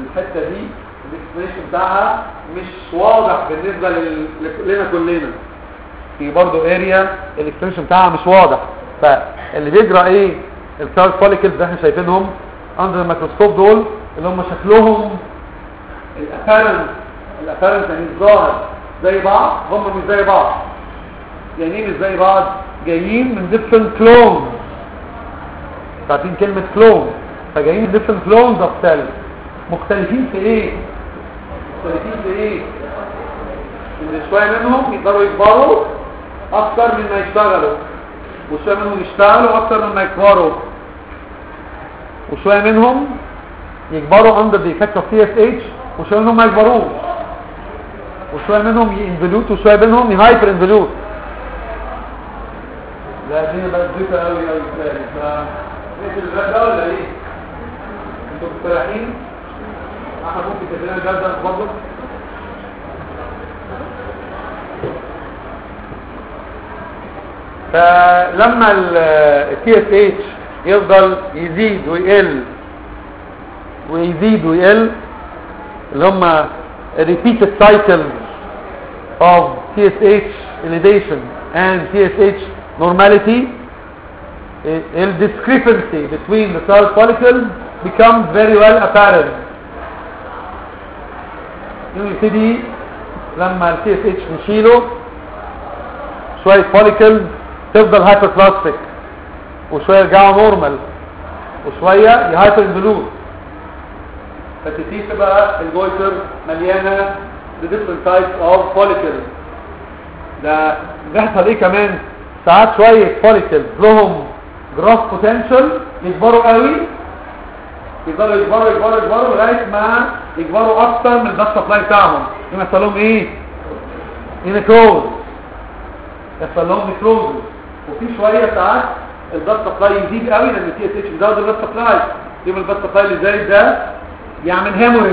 الحته دي الاكسبريشن بتاعها مش واضح بالنسبه لل- لنا كلنا في برضه اريا الاكسبريشن بتاعها مش واضح فاللي بيجرى ايه الكارد فوليكلز اللي احنا شايفينهم اندر الميكروسكوب دول اللي هم شكلهم الابارنت الابارنت يعني الظاهر زي بعض هم مش زي بعض يعني ايه مش زي بعض جايين من different clones عارفين كلمة كلون فجايين من different clones of cells مختلفين في ايه مختلفين في ايه ان شوية منهم يقدروا يكبروا اكتر من ما يشتغلوا وشوية منهم يشتغلوا اكتر من ما يكبروا وشوية منهم يكبروا under the effect of TSH وشوية منهم ما يكبروش وشوية منهم ينفلوت وشوية منهم يهايبر انفلوت لا دي بقى زيطة قوي قوي تاني ف نقفل الباب ده ولا ايه؟ انتوا مستريحين؟ احنا ممكن تقفلنا الباب ده برضه؟ فلما ال TSH يفضل يزيد ويقل ويزيد ويقل اللي هم repeated cycles of TSH elevation and TSH normality a discrepancy between the cell follicles becomes very well apparent يبتدي لما ال TSH نشيله شوية follicles تفضل hyperplastic وشوية يرجعوا نورمال وشوية يهايبر انفلوت فتبتدي تبقى الجويتر مليانة the different types of follicles ده بيحصل ايه كمان ساعات شوية follicles لهم جراف بوتنشال يكبروا قوي يقدروا يكبروا يكبروا يكبروا لغاية ما يكبروا اكتر من البلاد سبلاي بتاعهم يوم يحصل لهم ايه؟ نيكروز يحصل لهم نيكروز وفي شوية ساعات البلاد سبلاي يزيد قوي لما تي اس اتش بيزود البلاد سبلاي يوم البلاد سبلاي اللي زايد ده يعمل هيموريدج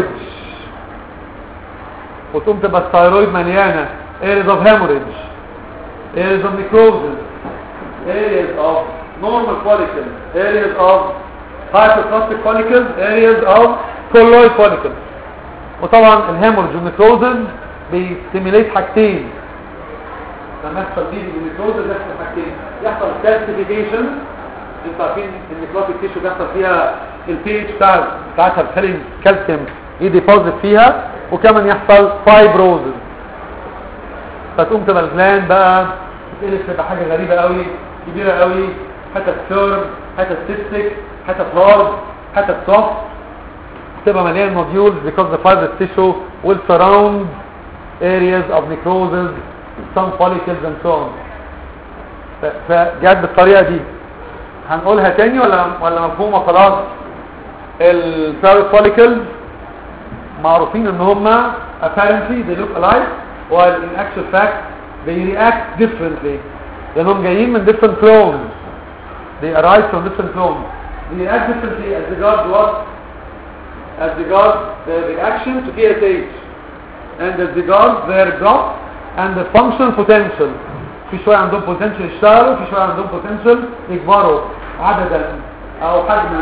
وتقوم تبقى الثايرويد مليانه areas of hemorrhage areas of necrosis areas of normal follicles areas of hypertrophic follicles areas of colloid follicles وطبعا الهيموريدج والنيكروزز بيستيميليت حاجتين لما يحصل دي بالنيكروزز يحصل حاجتين يحصل calcification انتوا عارفين النيكروتيك تيشو بيحصل فيها البي اتش بتاع بتاعتها بتخلي الكالسيوم يديبوزيت فيها وكمان يحصل فايبروزز فتقوم تبقى الجلاند بقى تتقلب تبقى حاجه غريبه قوي كبيره قوي حتت فيرم حتت سيستيك حتت هارد حتت سوفت تبقى مليان نوديولز because the fibrous tissue will surround areas of necrosis some follicles and so on ف- فجت بالطريقه دي هنقولها تاني ولا ولا مفهومه خلاص الفيروس follicles معروفين ان هم apparently they look alike while in actual fact they react differently لانهم جايين من different clones they arise from different clones they react differently as regards what as regards their reaction to TSH and as regards their growth and the functional potential في شوية عندهم potential يشتغلوا في شوية عندهم potential يكبروا عددا او حجما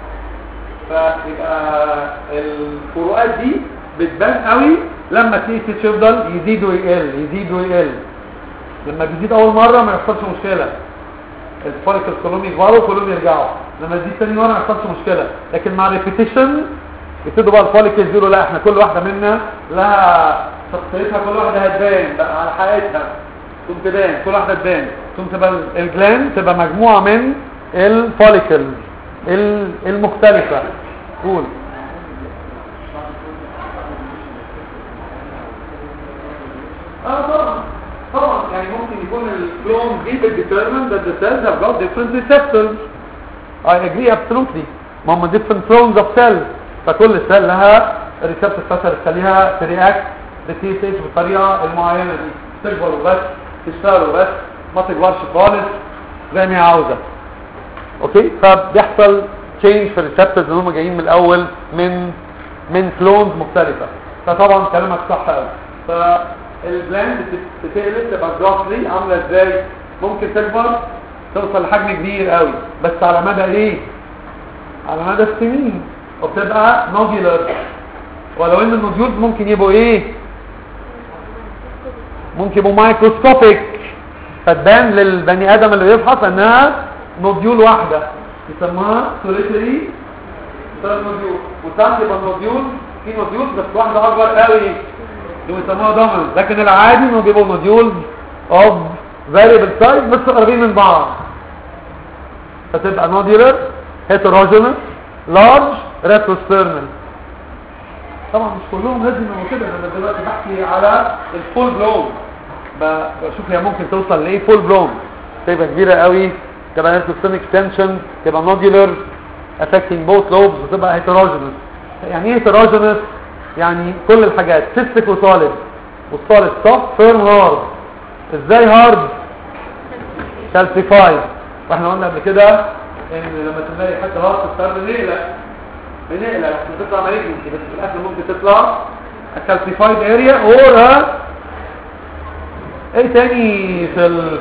فيبقى الفروقات دي بتبان قوي لما تي اس يفضل يزيد ويقل يزيد ويقل لما بيزيد اول مره ما يحصلش مشكله الفوليكل كلهم يكبروا كلهم يرجعوا لما تزيد تاني مره ما يحصلش مشكله لكن مع الريبيتيشن يبتدوا بقى الفوليكلز يقولوا لا احنا كل واحده منا لها شخصيتها كل واحده هتبان بقى على حقيقتها تقوم تبان كل واحده تبان تقوم تبقى الجلاند تبقى مجموعه من الفوليكلز المختلفه قول اه طبعا طبعا يعني ممكن يكون الكلون دي بتdetermine that the cells have got different receptors I agree absolutely ما هم different clones of cells فكل سيل لها الريسبتور بتاعتها اللي تخليها ترياكت للتي اس اتش بالطريقه المعينه دي تكبر وبس تشتغل وبس ما تكبرش خالص زي ما هي عاوزه اوكي فبيحصل تشينج في الريسبتورز اللي هم جايين من الاول من من كلونز مختلفه فطبعا كلامك صح قوي فالبلاند بتتقلب تبقى جراسلي عامله ازاي ممكن تكبر توصل لحجم كبير قوي بس على مدى ايه على مدى السنين وبتبقى نوبيلر ولو ان النوديولز ممكن يبقوا ايه ممكن يبقوا مايكروسكوبيك فتبان للبني ادم اللي بيفحص انها نوديول واحده يسموها سوليتري نوديول وساعات يبقى النوديول في نوديول بس واحده اكبر قوي اللي يسموها دوميننت لكن العادي انه بيبقوا نوديول اوف فاريبل سايز بس قريبين من بعض فتبقى نوديولر هيتروجينس لارج ريتروسترنال طبعا مش كلهم لازم يبقوا كده انا دلوقتي بحكي على الفول بلون بشوف هي ممكن توصل لايه فول بلون تبقى كبيره قوي تبقى نيرفوستيك تنشن تبقى نوديولر affecting both lobes وتبقى هيتروجينس يعني ايه هيتروجينس يعني كل الحاجات سيستيك وسوليد والسوليد سوفت فيرم هارد ازاي هارد كالسيفايد واحنا قلنا قبل كده ان لما تلاقي حتى هارد تختار بنقلق بنقلق عشان تطلع مالجنسي بس في الاخر ممكن تطلع كالسيفايد اريا اور ايه تاني في ال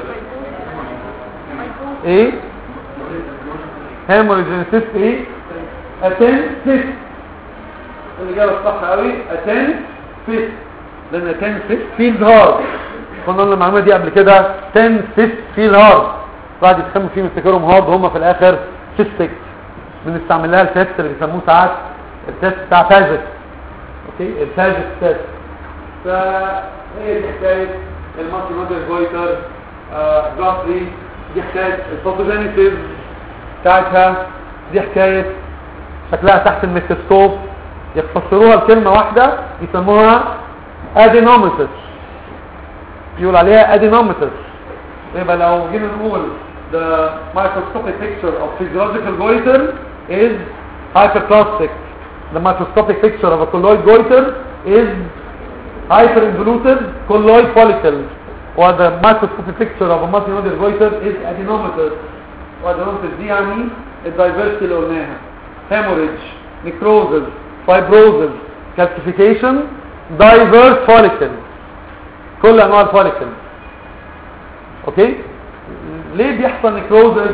ايه هيموريجينيسيس ايه اتنسيس الإجابة الصح قوي اتن فيس لأن اتن فيس فيلد هارد كنا قلنا المعلومة دي قبل كده تن فيس فيل هارد بعد يتسموا فيهم يفتكرهم هارد هم في الآخر فيستك بنستعمل لها التست اللي بيسموه ساعات التست بتاع فاجت اوكي الفاجت تست فهي دي حكاية المالتي موديل جويتر جاسري دي حكاية الفوتوجينيسيس بتاعتها دي حكاية شكلها تحت الميكروسكوب يختصروها بكلمة واحدة يسموها ادينوميتس يقول عليها ادينوميتس يبقى لو جينا نقول the microscopic picture of physiological goiter is hyperplastic the microscopic picture of a colloid goiter is hyperinvoluted colloid follicle while the microscopic picture of a multinodal goiter is adenomatous وادenomatous دي يعني الدايفرسيتي اللي قلناها hemorrhage necrosis fibrosis calcification diverse follicle كل انواع الفوليكل اوكي ليه بيحصل نكروزز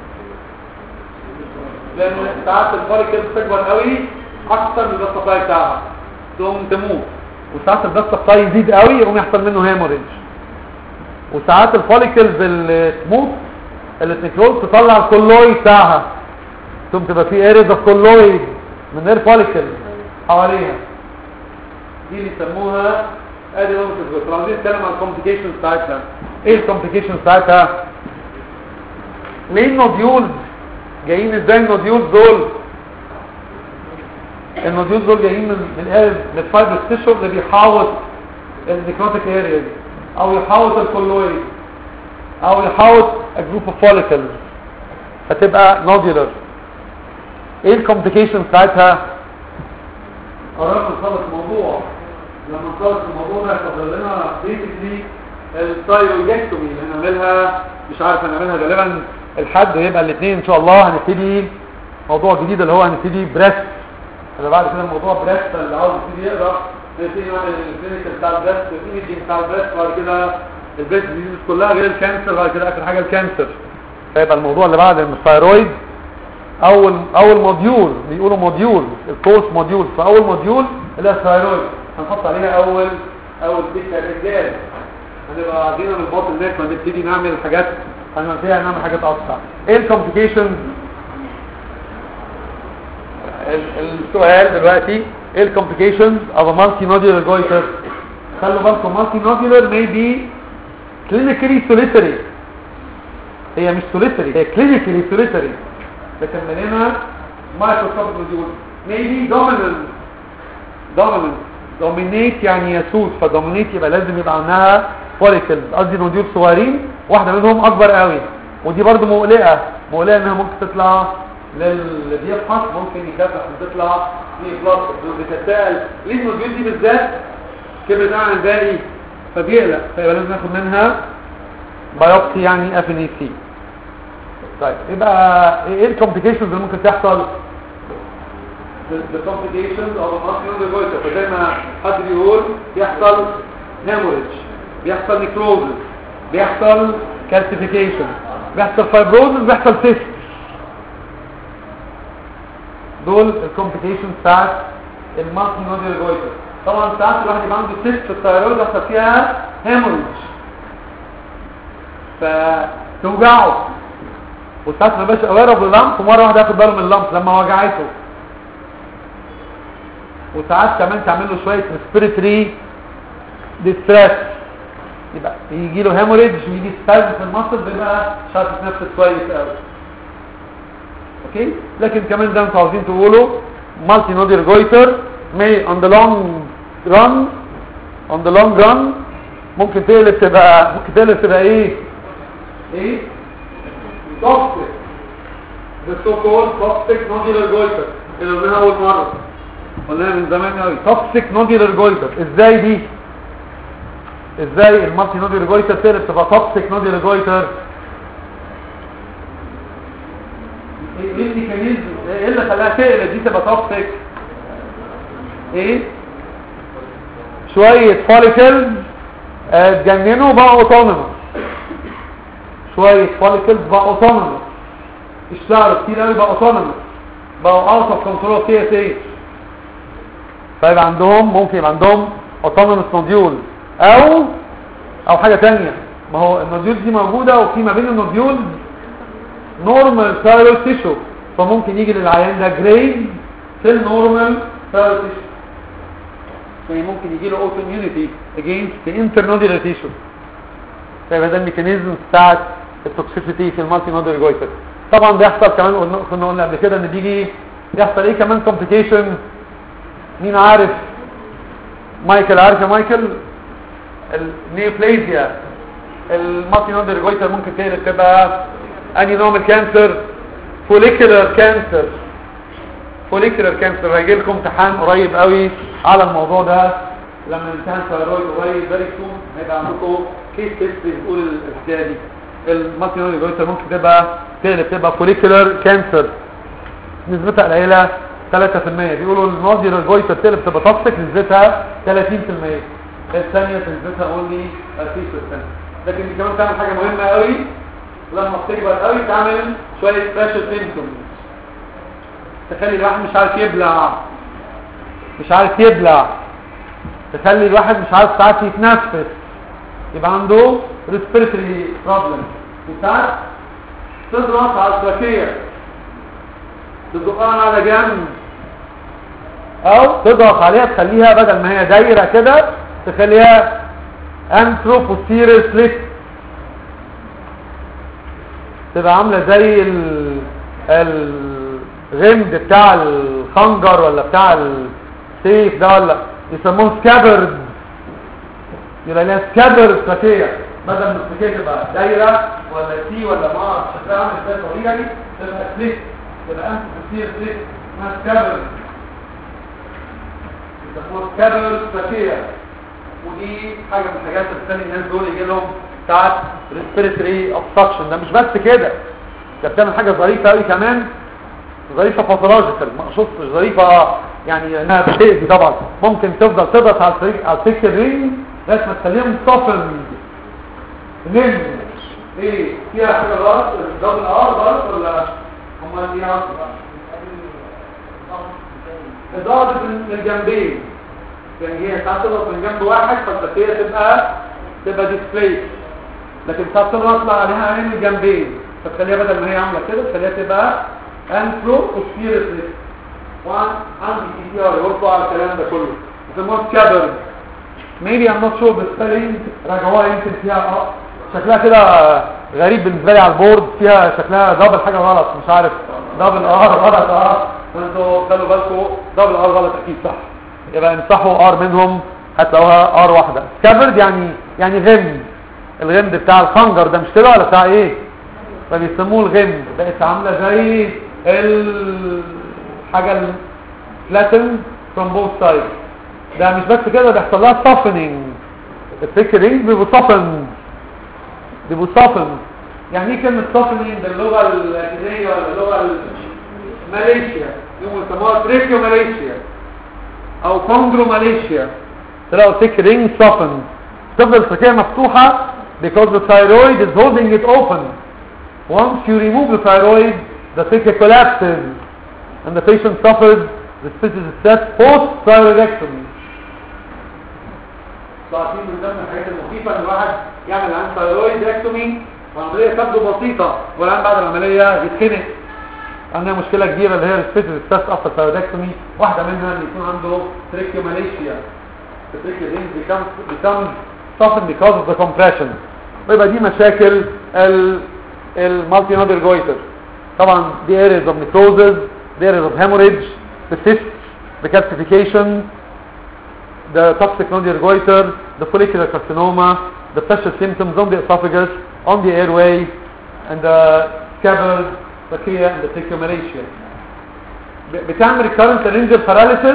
لان ساعات الفوليكل بتكبر قوي اكتر من البلاد سبلاي بتاعها تقوم تموت وساعات البلاد سبلاي يزيد قوي يقوم يحصل منه هيموريج وساعات الفوليكلز اللي تموت اللي تنكروز تطلع الكولويد بتاعها ثم تبقى في اريز اوف كولويد من غير فوليكل حواليها دي اللي يسموها ادي نقطه الجزء عايزين نتكلم عن الكومبليكيشنز بتاعتها ايه الكومبليكيشنز بتاعتها ليه النوديولز جايين ازاي النوديولز دول النوديولز دول جايين من من الارز من الفايبر تيشو اللي بيحاوط النيكروتيك ارياز او يحاوط الكولويد او يحاوط جروب اوف فوليكلز فتبقى نوديولر ايه الكومبليكيشنز بتاعتها قررنا نخلص الموضوع لما نخلص الموضوع ده فضل لنا بيسكلي الثايرويدكتومي اللي هنعملها مش عارف هنعملها غالبا الحد ويبقى الاثنين ان شاء الله هنبتدي موضوع جديد اللي هو هنبتدي بريست اللي بعد كده الموضوع بريست اللي عاوز يبتدي يقرا نبتدي نعمل الكلينيكال بتاع البريست والايمجنج بتاع البريست بعد كده البريست ديزيز كلها غير الكانسر بعد كده اخر حاجه الكانسر فيبقى الموضوع اللي بعد الثايرويد اول اول موديول بيقولوا موديول الكورس موديول فاول موديول اللي هي الثايرويد هنحط عليها اول اول بيتا الرجال هنبقى عايزين من الباطن هناك فنبتدي نعمل حاجات هنعمل فيها نعمل حاجات اكتر ايه الكومبليكيشنز السؤال دلوقتي ايه الكومبليكيشنز of a multinodular goiter خلوا بالكم multinodular may be clinically solitary هي مش solitary هي clinically solitary لكن ملينا microscopic nodule may be dominant dominant dominate يعني يسود فdominate يبقى لازم يبقى عنها follicles قصدي نوديول صغيرين واحدة منهم اكبر قوي ودي برضو مقلقة مقلقة انها ممكن تطلع للي بيفحص ممكن يكافح ان تطلع في بلاس بتتساءل ليه النوديول دي بالذات كبرت عن الباقي فبيقلق فيبقى لازم ناخد منها بايوبسي يعني اف ان اي سي طيب يبقى ايه الكومبليكيشنز اللي ممكن تحصل the complications of a muscular goiter فزي ما حد بيقول بيحصل hemorrhage بيحصل necrosis بيحصل calcification بيحصل fibrosis بيحصل cyst دول الكومبليكيشنز بتاعت المالتي نوديال جويتر طبعا ساعات الواحد يبقى عنده سيست في الثايرويد يحصل فيها هيموريج فتوجعه وساعات ما بقاش اوير باللمب ومره واحده ياخد باله من اللمب لما وجعته وساعات كمان تعمل له شويه ريسبيريتري ديستريس يبقى يجي له هيموريدج ويجي سبازم في المصل بيبقى مش عارف يتنفس كويس قوي اوكي لكن كمان زي ما انتوا عاوزين تقولوا مالتي نوديال جويتر may on the long run on the long run ممكن تقلب تبقى ممكن تقلب تبقى ايه ايه toxic the so called toxic nodular goiter اللي قلناها اول مره قلناها من زمان قوي toxic nodular goiter ازاي دي ازاي المالتي نوديولار جويتر تقلب تبقى توكسيك نوديولار جويتر ايه الميكانيزم ايه اللي خلاها تقلب دي تبقى توكسيك ايه شويه فوليكلز اتجننوا بقوا اوتونوموس شويه فوليكلز بقوا اوتونوموس اشتغلوا كتير قوي بقوا اوتونوموس بقوا اوت اوف كنترول سي اس اتش فيبقى عندهم ممكن يبقى عندهم اوتونوموس نوديول او او حاجة تانية ما هو النوديول دي موجودة وفي ما بين النوديول نورمال ثايرويد تيشو فممكن يجي للعيان ده جريد في النورمال ثايرويد تيشو يعني ممكن يجي له اوتو اميونيتي اجينست انترنوديولار تيشو فيبقى ده الميكانيزم بتاعت التوكسيسيتي في المالتي نوديولار جويتر طبعا بيحصل كمان قلنا كنا قلنا قبل كده ان بيجي يحصل ايه كمان كومبليكيشن مين عارف مايكل عارف يا مايكل النيوبليزيا المالتي نودر جويتر ممكن تقلب تبقى اني نوع من الكانسر فوليكولار كانسر فوليكولار كانسر هيجي لكم امتحان قريب قوي على الموضوع ده لما الامتحان ثايرويد قريب فيري سون هيبقى عندكم كيس هيستوري بتقول الحكايه دي المالتي نودر جويتر ممكن تبقى تقلب تبقى فوليكولار كانسر نسبتها قليله 3% بيقولوا النودر جويتر تقلب تبقى توكسيك نسبتها 30% الثانية تثبتها اونلي 30% لكن دي كمان تعمل حاجة مهمة قوي لما بتكبر قوي تعمل شوية سبيشال سيمبتومز تخلي الواحد مش عارف يبلع مش عارف يبلع تخلي الواحد مش عارف ساعات يتنفس يبقى عنده respiratory problem وساعات تضغط على التراكية تزقها على جنب او تضغط عليها تخليها بدل ما هي دايرة كده تخليها انتروبوسيريس ليك تبقى عاملة زي ال... الغمد بتاع الخنجر ولا بتاع السيف ده ولا يسموه سكابرد يبقى لها سكابرد سكية بدل ما السكية تبقى دايرة ولا سي ولا ما شكلها عامل ازاي طبيعي تبقى سليك تبقى انتروبوسيريس ليك اسمها سكابرد يسموها سكابرد سكية ودي حاجة من الحاجات اللي بتخلي الناس دول يجي لهم ساعات respiratory obstruction ده مش بس كده ده بتعمل حاجة ظريفة قوي كمان ظريفة باثولوجيكال مقصود مش ظريفة يعني انها بتأذي طبعا ممكن تفضل تضغط على الفريق على السكة رينج لغايه ما تخليهم صفن نم ايه فيها حاجة غلط الدبل ار غلط ولا هم دي غلط اضافة من الجنبين يعني هي ساعات تضغط من جنب واحد فالتسية تبقى تبقى ديسبلاي لكن ساعات تضغط عليها من الجنبين فتخليها بدل ما هي عاملة كده تخليها تبقى انترو وسبيرتلس وان عندي تي تي ار يوصلوا على الكلام ده كله يسموها سكابرد maybe I'm not sure بالسبيلنج راجعوها يمكن فيها اه شكلها كده غريب بالنسبه لي على البورد فيها شكلها دبل حاجه غلط مش عارف دبل ار غلط اه انتوا خلوا بالكم دبل ار غلط اكيد صح يبقى امسحوا ار منهم هتلاقوها ار واحده سكابرد يعني يعني غمد الغمد بتاع الخنجر ده مش كده ولا بتاع ايه فبيسموه الغمد بقت عامله زي الحاجه الفلاتن from both sides ده مش بس كده بيحصل لها softening الفكر ايه بيبقوا softened بيبقوا softened يعني ايه كلمه softening باللغه اللاتينيه ولا اللغه الماليشيا يوم يسموها تريكيو ماليشيا او كونجرو ماليشيا تلاقوا الفكر رينج softened تفضل التركيه مفتوحه because the thyroid is holding it open once you remove the thyroid the trachea collapses and the patient suffers ريسبيتد ستات بوست ثايرويدكتومي تعرفين من ضمن الحاجات المخيفه ان الواحد يعمل عن ثايرويدكتومي وعمليه تبدو بسيطه والان بعد العمليه يتخنق عندنا مشكله كبيره اللي هي ريسبيتد ستات افتر ثايرويدكتومي واحده منها ان يكون عنده تريكيوماليشيا التريكيوماليشيا becomes becomes softened because of the compression ويبقى دي مشاكل ال المالتي نودر جويتر طبعا دي areas of necrosis the areas of hemorrhage the cysts the calcification the toxic nodular goiter the follicular carcinoma the pressure symptoms on the esophagus on the airway and the scabbard trachea and the tracheomalacia ب- بتعمل recurrent laryngeal paralysis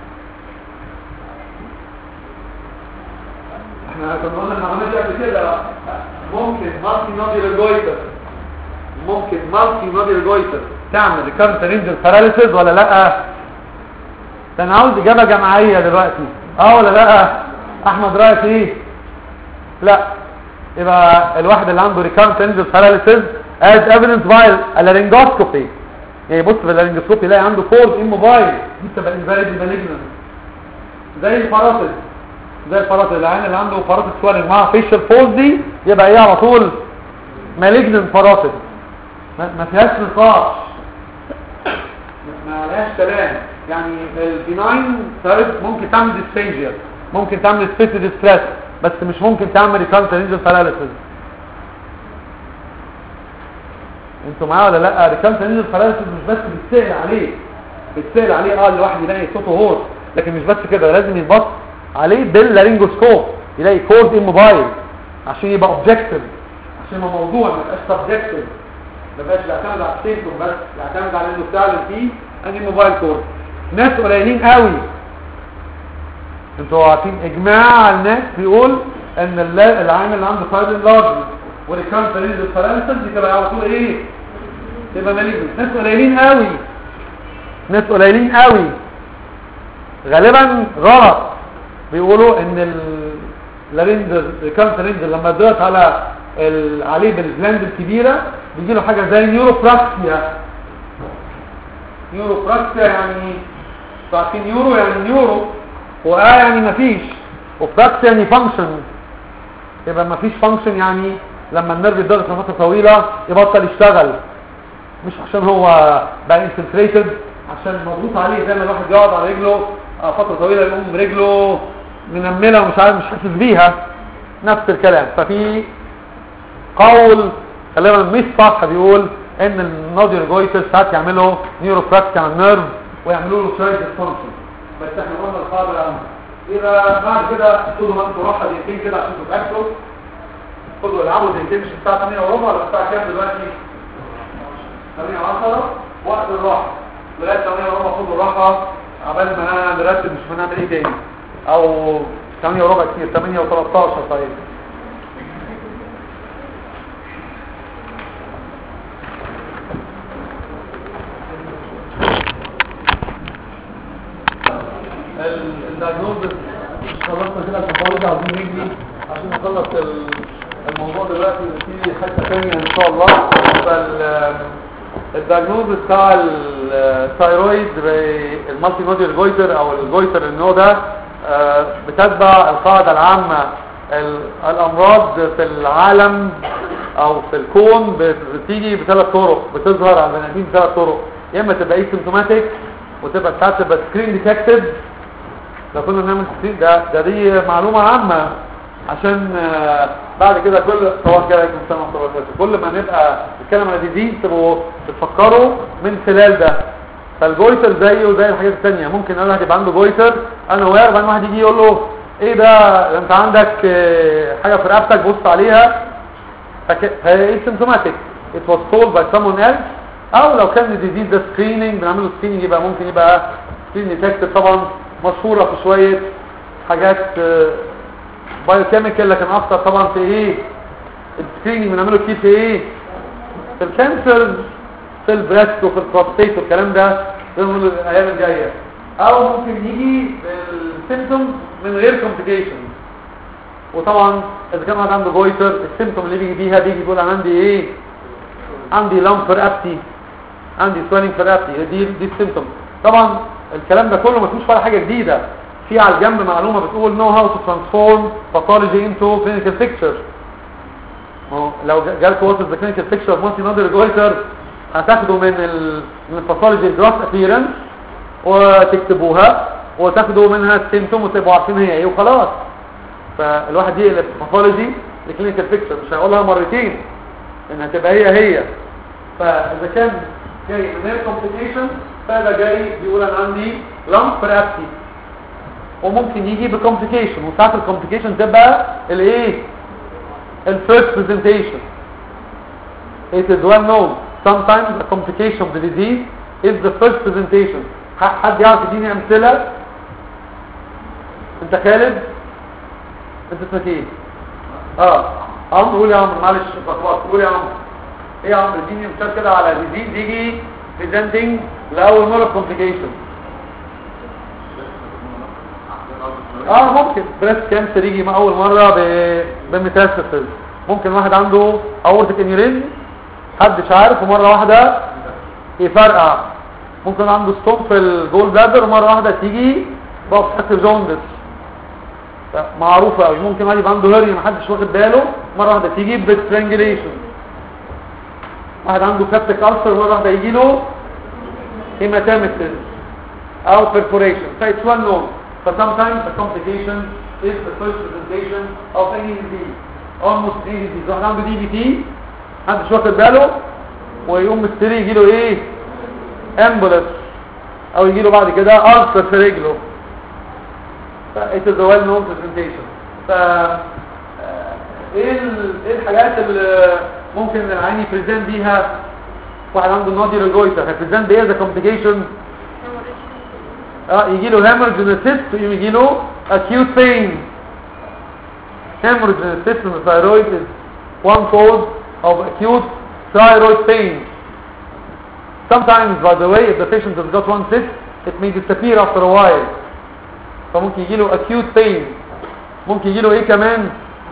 احنا كنا قلنا المعلومات دي قبل كده ممكن مالتي نوديولار جويتر ممكن مالتي نوديولار جويتر تعمل ريكارنت رينجل باراليسيس ولا لا ده انا عاوز اجابه جماعيه دلوقتي اه ولا لا احمد رايك ايه لا يبقى الواحد اللي عنده ريكارنت رينجل باراليسيس as evidence by a laryngoscopy يعني بص في اللارنجوسكوبي يلاقي عنده كورد اموبايل دي بتبقى انفاليد مالجنان زي الفراتل زي الفراتل العين اللي عنده فراتل سوالنج مع فيشل فولز دي يبقى ايه على طول مالجنان فراتل ما ما فيهاش نقاش ما عليهاش كلام يعني البناين ثيرد ممكن تعمل ديسفيجيا ممكن تعمل سبيسيد ستريس بس مش ممكن تعمل ريكانت رينجل باراليسيس انتوا معايا ولا لا ريكانت رينجل باراليسيس مش بس بتسال عليه بتسال عليه اه الواحد يلاقي صوته هورس لكن مش بس كده لازم يتبص عليه باللارينجوسكوب يلاقي كورد موبايل عشان يبقى اوبجكتيف عشان يبقى موضوع ما يبقاش سبجكتيف ما يبقاش يعتمد على السيمتوم بس يعتمد على انه بتعلم فيه انهي موبايل كورد ناس قليلين قوي انتوا عارفين اجماع الناس بيقول ان الل- العين اللي عنده فايبر لارج وريكانت رينجل باراليسيس دي تبقى على طول ايه تبقى مالجنت ناس قليلين قوي ناس قليلين قوي غالبا غلط بيقولوا ان اللارينجر ريكانت رينجر لما ضغط على ال- عليه بالجلاند الكبيره بيجي له حاجه زي نيوروبراكسيا نيوروبراكسيا يعني انتوا عارفين نيورو يعني نيورو وآ يعني مفيش وبراكسيا يعني فانكشن يبقى مفيش فانكشن يعني لما النيرف يتضغط لفتره طويله يبطل يشتغل مش عشان هو بقى انفلتريتد عشان مضغوط عليه زي ما الواحد يقعد على رجله آه، فتره طويله يقوم رجله منمله ومش عارف مش حاسس بيها نفس الكلام ففي قول غالبا مش صح بيقول ان النودير جويتر ساعات يعملوا نيوروبراكسيا على النيرف ويعملوا له شويه ديسفانكشن بس احنا قلنا القاعده العامه يبقى بعد كده خدوا وقت راحه دقيقتين كده عشان تتاكدوا خدوا العبوا دقيقتين مش الساعه 8 وربع ولا الساعه كام دلوقتي 8 10 وقت الراحه لغايه 8 وربع خدوا الراحه عبال ما نرتب مش هنعمل ايه تاني او 8 وربع كتير 8 و13 طيب الدايجنوزس خلصنا كده الباثولوجي عاوزين نجري عشان نخلص ال- الموضوع دلوقتي ونبتدي حته ثانيه ان شاء الله فال الدايجنوزس بتاع الثايرويد المالتي نوديال جويتر او الجويتر النوع ده آه، بتتبع القاعده العامه ال- الامراض في العالم او في الكون بت- بتيجي بثلاث طرق بتظهر على البني ادمين بثلاث طرق يا اما تبقى سيمتوماتيك وتبقى ساعات تبقى سكرين ديتكتد لو كنا بنعمل سكرين ده ده دي معلومه عامه عشان آه، بعد كده كل طبعا كده يكون سنه وطبعا كل ما نبقى نتكلم على ديزيز تبقوا تفكروا من خلال ده فالجويتر زيه زي الحاجات الثانيه ممكن انا هتبقى عنده جويتر انا وير بعدين واحد يجي يقول له ايه ده ده انت عندك آه، حاجه في رقبتك بص عليها فك- فهي symptomatic it was told by someone else او لو كان الديزيز ده سكريننج بنعمله سكريننج يبقى ممكن يبقى سكرين ديتكتد طبعا مشهوره في شويه حاجات بايوكيميكال لكن اكتر طبعا في ايه السكريننج بنعمله كتير في ايه في الكانسر في البريست وفي البروستيت والكلام ده بنقول الايام الجايه او ممكن يجي بالسيمتومز من غير كومبليكيشنز وطبعا اذا كان واحد عنده جويتر السيمتوم اللي بيجي بيها بيجي يقول انا عندي ايه عندي لامب في رقبتي عندي سويلنج في رقبتي دي دي السيمتوم طبعا الكلام ده كله ما فيهوش ولا حاجه جديده في على الجنب معلومه بتقول know how to transform pathology into clinical picture ما هو لو جالكوا وات ذا كلينيكال بيكتشر مالتي نودر جويتر هتاخدوا من ال من الباثولوجي جراس ابييرنس وتكتبوها وتاخدوا منها السيمتوم وتبقوا عارفين هي ايه وخلاص فالواحد يقلب باثولوجي لكلينيكال بيكتشر مش هيقولها مرتين انها تبقى هي هي فاذا كان جاي من غير كومبليكيشن فده جاي بيقول انا عندي لامب برابسي وممكن يجي بكومبليكيشن وساعات الكومبليكيشن تبقى الايه الفيرست presentation it is well known sometimes the complication of the disease is the first presentation ح- حد يعرف يديني امثله انت خالد انت اسمك ايه اه عمرو قول يا عمرو معلش اتلخبطت قول يا عمرو ايه يا عمرو اديني مثال كده على ديزيز يجي presenting لاول مره complication اه ممكن بريست كانسر يجي مع اول مره ب- بميتاستاسيس ممكن واحد عنده اورتيك انيوريزم محدش عارف ومره واحده يفرقع ممكن عنده ستون في الجول بلادر ومره واحده تيجي بوبستر جوندس معروفه قوي ممكن واحد يبقى عنده هرنيا محدش واخد باله مره واحده تيجي بسترانجليشن واحد عنده كابتك ألسر مره واحده يجي له هيماتاميسيس او perforation so it's well known but sometimes the complication is the first presentation of any disease almost any disease واحد عنده دي بي تي محدش واخد باله ويقوم مستري يجي له ايه امبولس او يجي له بعد كده ألسر في رجله ف it is a well known presentation ف آه، ايه ال- ايه الحاجات اللي ممكن العين يبريزنت بيها واحد عنده نودي ريجويتر هيبريزنت بايه ذا كومبليكيشن اه يجي له hemorrhage in the cyst ويجي يجي له acute pain hemorrhage in the cyst in the thyroid is one cause of acute thyroid pain sometimes by the way if the patient has got one cyst it may disappear after a while فممكن يجي له acute pain ممكن يجي له ايه كمان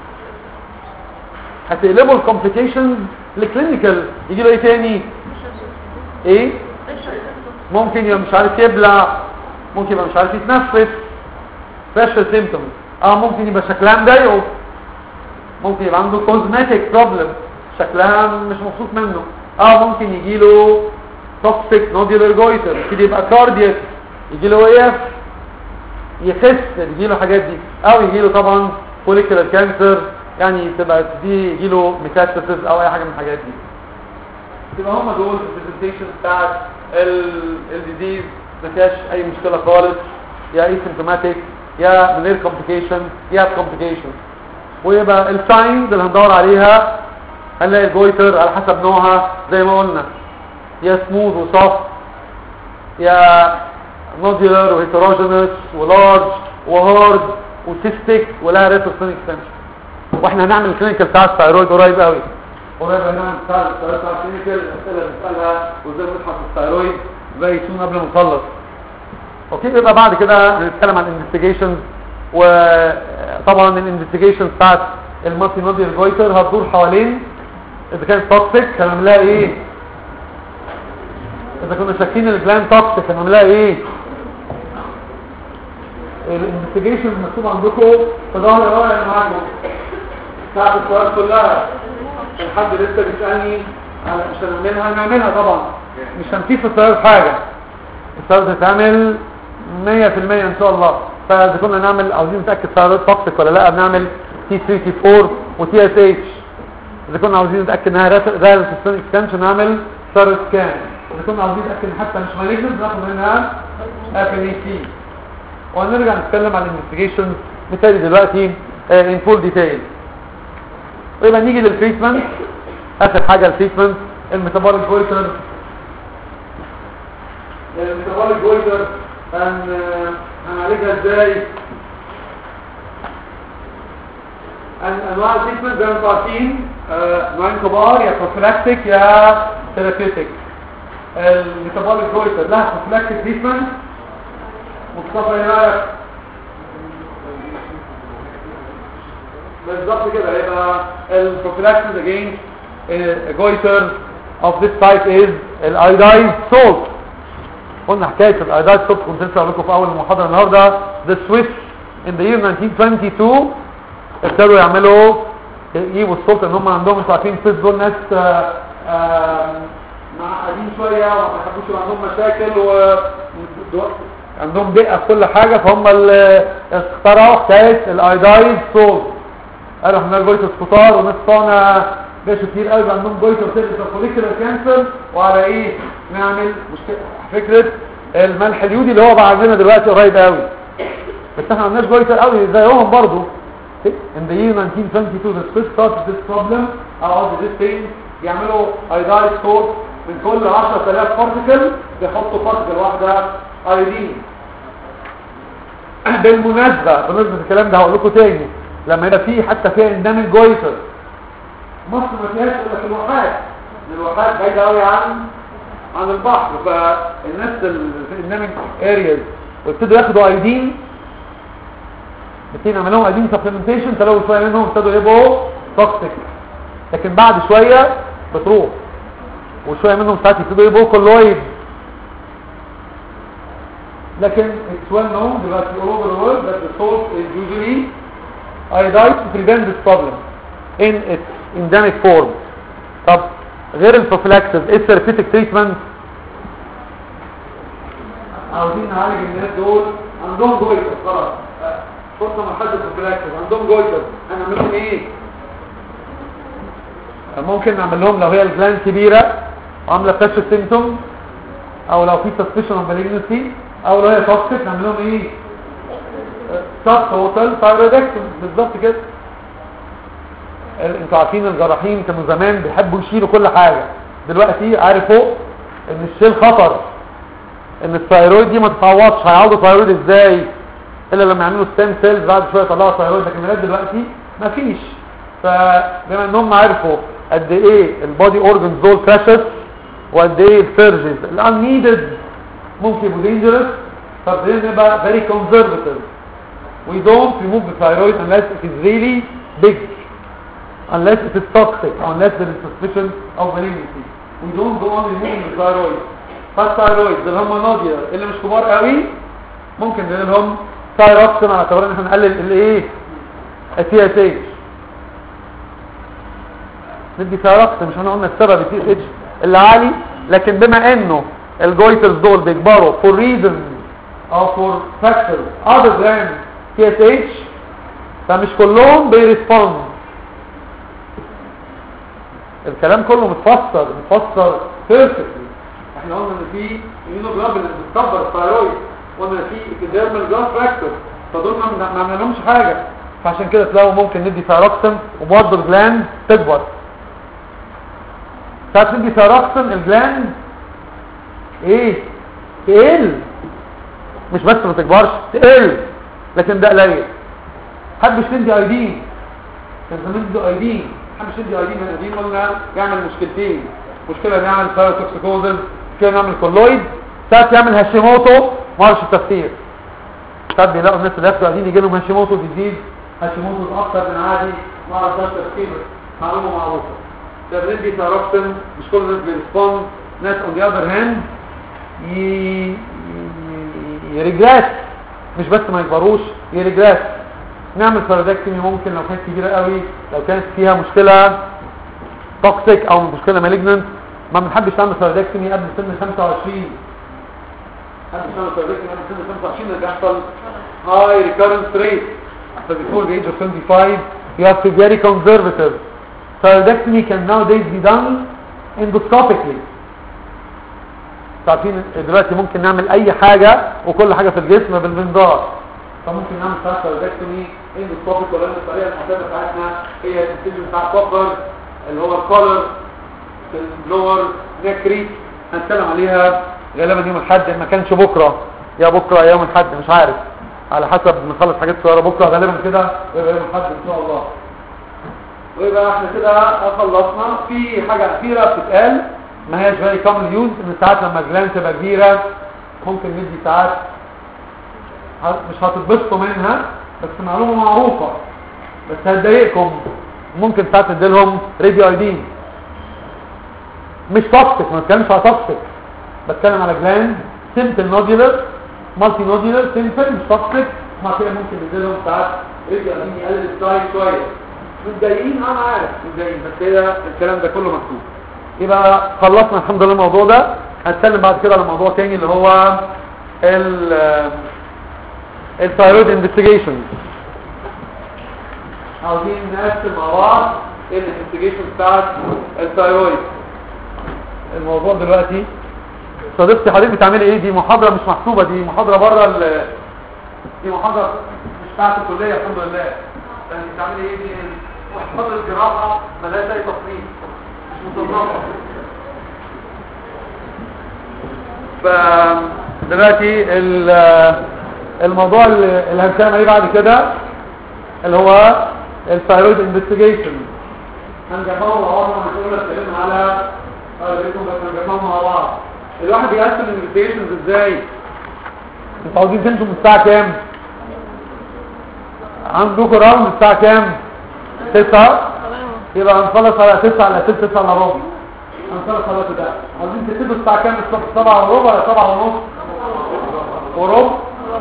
هتقلبوا الكومبليكيشنز لكلينيكال يجي له ايه تاني ايه ممكن يبقى مش عارف يبلع ممكن يبقى مش عارف يتنفس special symptoms اه ممكن يبقى شكلها مضايقه ممكن يبقى عنده cosmetic problem شكلها مش مبسوط منه اه ممكن يجي له toxic nodular goiter يبتدي يبقى cardiac يجي له ايه يخس يجي له حاجات دي او يجي له طبعا follicular cancer يعني تبقى دي يجي له metastasis او اي حاجه من الحاجات دي يبقى هم دول البرزنتيشن بتاعت الديزيز ما فيهاش اي مشكله خالص يا اسيمتوماتيك يا من غير كومبليكيشن يا بكومبليكيشن ويبقى الساينز اللي هندور عليها هنلاقي الجويتر على حسب نوعها زي ما قلنا يا سموث وصف يا نوديولار وهيتروجينس ولارج وهارد وسيستيك ولا ريتروسينيك اكستنشن واحنا هنعمل الكلينيكال بتاع الثايرويد قريب قوي قريب هنعمل بتاع الثايرويد بتاع الكلينيكال الاسئله اللي بنسالها وازاي بنبحث الثايرويد زي سون قبل ما نخلص اوكي يبقى بعد كده هنتكلم عن الانفستيجيشنز وطبعا الانفستيجيشنز بتاعت المالتي نوديال جويتر هتدور حوالين اذا كانت توكسيك هنعملها ايه اذا كنا شاكين الجلاند توكسيك هنعملها ايه الانفستيجيشن مكتوب عندكم في ظهر الورقه اللي معاكم بتاعت السؤال كلها الحد لسه بيسالني على مش هنعملها هنعملها طبعا مش هنسيب في السؤال حاجه السؤال بتتعمل 100% ان شاء الله فاذا كنا نعمل عاوزين نتاكد ثيرويد توكسيك ولا لا بنعمل تي 3 تي 4 وتي اس اتش اذا كنا عاوزين نتاكد انها ريال سيستم اكستنشن نعمل ثيرويد سكان اذا كنا عاوزين نتاكد إن حتى مش مالجنت بناخد منها اف ان اي سي وهنرجع نتكلم عن الانفستيجيشن مثالي دلوقتي ان فول ديتيل ويبقى نيجي للتريتمنت اخر حاجه التريتمنت الميتابوليك جويتر الميتابوليك جويتر هن هنعالجها ازاي أن- انواع التريتمنت زي ما انتم عارفين آه، نوعين كبار يا بروفيلاكتيك يا ثيرابيوتيك الميتابوليك جويتر لها بروفيلاكتيك تريتمنت مصطفى ايه رايك بالظبط كده يبقى البروفيلاكسيس against uh, goiter of this type is الايودايد salt قلنا حكايه الايدايد سولت كنت لسه اقول لكم في اول المحاضره النهارده ذا سويس ان ذا year 1922 ابتدوا يعملوا يجيبوا السلطه ان هم عندهم انتوا عارفين السويس دول ناس آه، آه، معقدين شويه وما بيحبوش يبقى عندهم مشاكل و دو- عندهم دقه في كل حاجه فهم اللي اخترعوا حكايه الايدايد سولت قالوا احنا جويتس كتار وناس صانع باشا كتير قوي عندهم جويتس فوليكولار كانسر وعلى ايه نعمل مشكله فكره الملح اليودي اللي هو بقى عندنا دلوقتي قريب قوي بس احنا ما عندناش جويتر قوي زيهم برضو in the year 1922 the Swiss started this problem او قصدي this thing يعملوا ايدايد سورس من كل 10000 بارتيكل بيحطوا بارتيكل واحده ايودين بالمناسبة بالنسبة الكلام ده هقول لكم تاني لما يبقى فيه حتى فيها اندمج جويتر مصر ما فيهاش الا في الواحات الواحات بعيدة قوي عن عن البحر فالناس اللي في اندمج ارياز وابتدوا ياخدوا ايدين ابتدوا يعملوا لهم ايدين سبلمنتيشن تلاقوا شويه منهم ابتدوا يبقوا توكسيك لكن بعد شويه بتروح وشويه منهم ساعات يبتدوا يبقوا كولويد لكن it's well known دلوقتي all over the world that the salt is usually iodized to prevent this problem in its endemic form طب غير البروفيلاكسس ايه الثيرابيوتيك تريتمنت عاوزين نعالج الناس دول عندهم جويتر خلاص فرصه مرحله البروفيلاكسس عندهم جويتر هنعمل لهم ايه ممكن نعمل لهم لو هي الجلاند كبيره وعامله فلاش سيمتوم او لو في سسبشن اوف مالجنسي او لو هي توكسيك نعمل لهم ايه سب توتال ثايرويدكتوم بالظبط كده ال- انتوا عارفين الجراحين كانوا زمان بيحبوا يشيلوا كل حاجه دلوقتي عارفوا ان الشيل خطر ان الثايرويد دي ما تتعوضش هيعوضوا ثايرويد ازاي الا لما يعملوا ستيم سيلز بعد شويه يطلعوا ثايرويد لكن لغايه دلوقتي مفيش فبما ان هم عرفوا قد ايه البودي اورجنز دول بريشس وقد ايه السيرجز الانيدد ممكن يبقوا دينجرس فابتدينا نبقى very conservative we don't remove the thyroid unless it is really big unless it is toxic unless there is suspicion of malignancy we don't go on removing the thyroid فالثايرويد اللي هم نوديا اللي مش كبار قوي ممكن نقول لهم ثايروكسين على اعتبار ان احنا نقلل الايه التي اس اتش ندي ثايروكسين مش احنا قلنا السبب التي اس اتش اللي عالي لكن بما انه الجويترز دول بيكبروا for reasons او for factors other than TSH فمش كلهم بيرسبوند الكلام كله متفسر متفسر بيرفكتلي احنا قلنا ان في immunoglobulin بتكبر الثايرويد قلنا في epidermal growth factor فدول ما ما عملهمش حاجه فعشان كده تلاقوا ممكن ندي ثايروكسين وبرضه الجلاند تكبر ساعات ندي ثايروكسين الجلاند ايه تقل مش بس ما تكبرش تقل لكن ده قليل حبش ندي ايدين كان زمان ندي ايدين حبش ندي ايدين الايدين قلنا يعمل مشكلتين مشكله نعمل ثايروتوكسيكوزل مشكله نعمل كولويد ساعات يعمل هاشيموتو ما اعرفش التفسير ساعات بيلاقوا الناس اللي ياخدوا ايدين يجي لهم هاشيموتو ديزيز هاشيموتو اكتر من عادي ما اعرفش التفسير معلومه معروفه ده بندي ثايروكسين مش كل الناس بيرسبوند ناس اون ذا اذر هاند يرجرات مش بس ما يكبروش يرجرات نعمل ثايرويدكتومي ممكن لو كانت كبيره قوي لو كانت فيها مشكله توكسيك او مشكله مالجننت ما بنحبش نعمل ثايرويدكتومي قبل سن 25 قبل سن ثايرويدكتومي قبل سن 25 اللي بيحصل هاي ريكارنس ريت after before the age of 25 you have to be very conservative thyroidectomy can nowadays be done endoscopically عارفين دلوقتي ممكن نعمل اي حاجة وكل حاجة في الجسم بالمنظار فممكن نعمل ثايرويدكتومي اندوسكوبيك ولا الطريقه المعتاده بتاعتنا هي السيستم بتاع كوبر اللي هو الكولر في اللور نيك ريت هنتكلم عليها غالبا يوم الاحد ما كانش بكره يا بكره يا يوم الاحد مش عارف على حسب نخلص حاجات صغيره بكره غالبا كده ويبقى يوم الاحد ان شاء الله ويبقى احنا كده خلصنا في حاجه اخيره بتتقال ما هيش فيري كومن يوز ان ساعات لما الجلاند تبقى كبيره ممكن ندي ساعات مش هتتبسطوا منها بس معلومه معروفه بس هتضايقكم ممكن ساعات ندي لهم راديو ايدين مش توكسيك ما بتكلمش على توكسيك بتكلم على جلاند سيمبل نودولر مالتي نودولر سيمبل مش توكسيك ما كده ممكن ننزلهم ساعات يرجع مين يقلل السايز شويه متضايقين انا عارف متضايقين بس هي الكلام ده كله مكتوب يبقى خلصنا الحمد لله الموضوع ده هنتكلم بعد كده على موضوع تاني اللي هو ال الثايرويد انفستيجيشن عاوزين نقسم مع بعض الانفستيجيشن بتاعت الثايرويد الموضوع دلوقتي صديقتي حضرتك بتعملي ايه دي محاضرة مش محسوبة دي محاضرة بره ال دي محاضرة مش بتاعت الكلية الحمد لله يعني بتعملي ايه دي محاضرة الجراحة ملهاش اي تصنيف مش مصنفة فدلوقتي الموضوع اللي هنتكلم عليه بعد كده اللي هو الثايرويد انفستيجيشن هنجمعهم مع بعض هنقول اتكلمنا على بيتهم بس هنجمعهم مع بعض الواحد بيقسم الانفستيجيشنز ازاي انتوا عاوزين تمشوا من الساعه كام عندكم راوند الساعه كام 9 يبقى هنخلص على 9 على 6 9 الا ربع هنخلص على الوقت ده عاوزين تبتدوا الساعه كام الصبح 7 وربع ولا 7 ونص وربع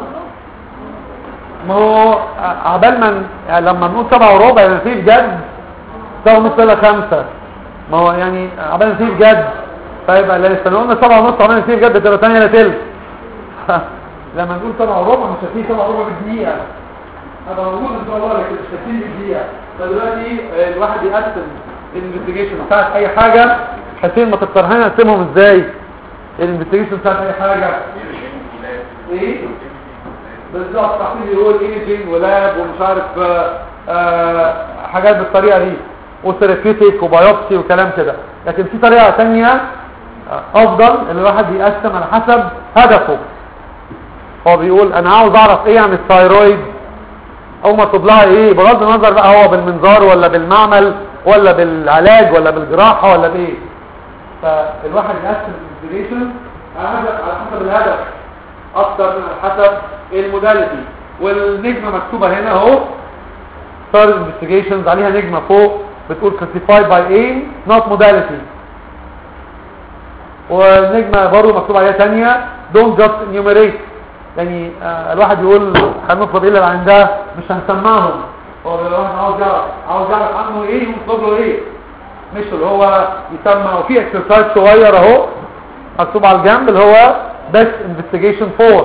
ما هو عبال ما يعني لما نقول 7 وربع يعني في بجد 7 ونص الا 5 ما هو يعني عبال ما في بجد فيبقى لسه لو قلنا 7 ونص عبال ما في بجد تبقى 8 الا تلت لما نقول 7 وربع مش هتيجي 7 وربع بالدقيقه هذا موجود ان شاء الله لكن مش هتيجي بالدقيقه فدلوقتي الواحد يقسم الانفستيجيشن بتاعت اي حاجه حسين ما تقترحين نقسمهم ازاي الانفستيجيشن بتاعت اي حاجه ايه بالظبط تحليل يقول ايجنج ولاب ومش عارف آآ آآ حاجات بالطريقه دي وثيرابيوتيك وبايوبسي وكلام كده لكن في طريقه ثانيه افضل ان الواحد يقسم على حسب هدفه هو بيقول انا عاوز اعرف ايه عن الثايرويد او مطلوب لها ايه بغض النظر بقى هو بالمنظار ولا بالمعمل ولا بالعلاج ولا بالجراحه ولا بايه فالواحد يقسم الانفستيجيشن على حسب الهدف اكتر من حسب الموداليتي والنجمه مكتوبه هنا اهو ستار انفستيجيشنز عليها نجمه فوق بتقول classified by aim not modality والنجمه برضه مكتوب عليها ثانيه don't just enumerate يعني آه الواحد يقول هنطلب ايه اللي عندها مش هنسمعهم هو الواحد عاوز يعرف عاوز يعرف عنه ايه ونطلب له ايه مش اللي هو يسمع وفي اكسرسايز صغير اهو مكتوب على الجنب اللي هو best investigation for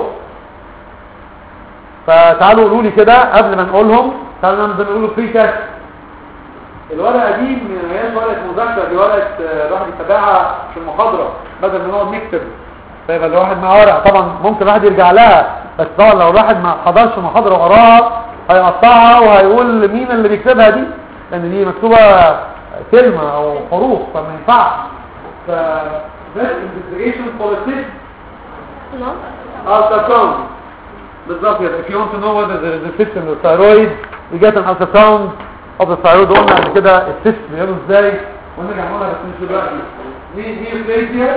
فتعالوا قولوا لي كده قبل ما نقولهم تعالوا نعمل زي ما بيقولوا فري تيست الورقه دي ما هياش ورقه مذاكره دي ورقه الواحد يتابعها في المحاضره بدل ما نقعد نكتب فيبقى الواحد معاه ورقه طبعا ممكن الواحد يرجع لها بس طبعا لو الواحد ما حضرش محاضره وقراها هيقطعها وهيقول مين اللي بيكتبها دي لان دي مكتوبه كلمه او حروف فما ينفعش ف best investigation for a test ultrasound بالظبط كده if you want to know whether there is a cyst in the thyroid you get an ultrasound of the thyroid قلنا قبل كده السيست بيعملوا ازاي ونرجع نقولها بس مش دلوقتي مين مين الفيزيا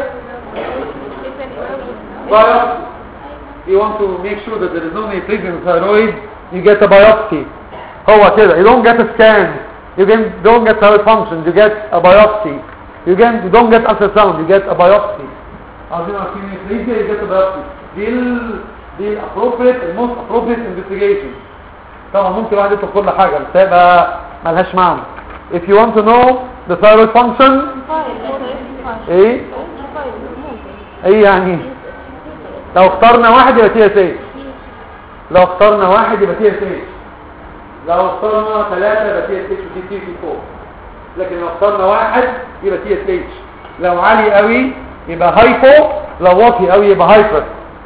biopsy you want to make sure that there is no neoplasm in the thyroid you get a biopsy هو كده you don't get a scan you get, don't get thyroid functions you get a biopsy you, get, you don't get ultrasound you get a biopsy عاوزين عارفين neoplasm you get a biopsy دي ال دي الابروبريت الموست appropriate investigation طبعا ممكن واحد يطلب كل حاجة بس هيبقى ملهاش معنى if you want to know the thyroid function ايه ايه يعني لو اخترنا واحد يبقى تي اس اتش لو اخترنا واحد يبقى تي اس اتش لو اخترنا ثلاثة يبقى تي اس اتش ودي تي تي فور لكن لو اخترنا واحد يبقى تي اس اتش لو عالي قوي يبقى هايبو لو واطي قوي يبقى هايبر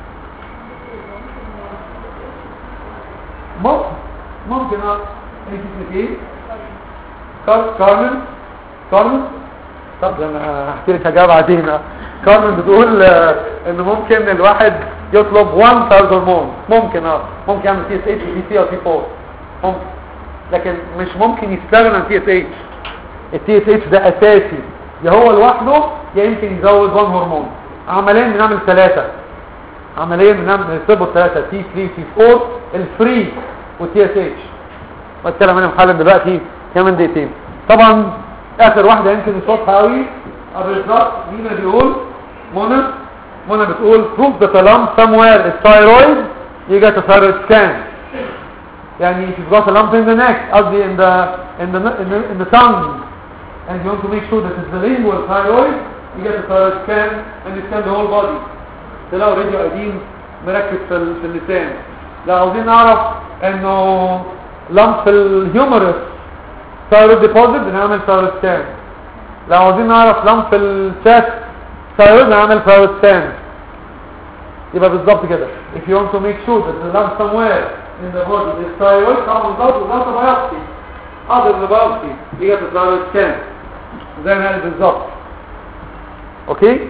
ممكن ممكن اه انت اسمك ايه كار- كارمن كارمن طب انا هحكي لك هجاوب بعدين آه. كارمن بتقول آه، ان ممكن الواحد يطلب 1 ثايرويد هرمون ممكن اه ممكن يعمل تي اس اتش تي سي او تي 4 ممكن لكن مش ممكن يستغنى عن تي اس اتش التي اس اتش ده اساسي يا هو لوحده يا يمكن يزود 1 هرمون عمليا بنعمل ثلاثه عمليا بنعمل بنسيبه ثلاثه تي 3 تي 4 الفري والتي اس اتش بتكلم انا محلل دلوقتي كمان دقيقتين طبعا اخر واحده يمكن صوتها قوي بالظبط مين اللي بيقول منى منى بتقول prove that a lump somewhere is thyroid you get a thyroid scan يعني if you've got a lump in the neck قصدي in the in the in the, in the tongue and you want to make sure that it's the lingual thyroid you get a thyroid scan and you scan the whole body تلاقوا راديو قديم مركز في, ال- في اللسان لو عاوزين نعرف انه لمب في الهيومرس ثايرويد ديبوزيت بنعمل ثايرويد سكان لو عاوزين نعرف لمب في الشات ثايرويد نعمل ثايرويد سكان يبقى بالظبط كده if you want to make sure that the lump somewhere in the body is thyroid طبعا بالظبط without a biopsy other than the biopsy you get a thyroid scan زي ما قال بالظبط اوكي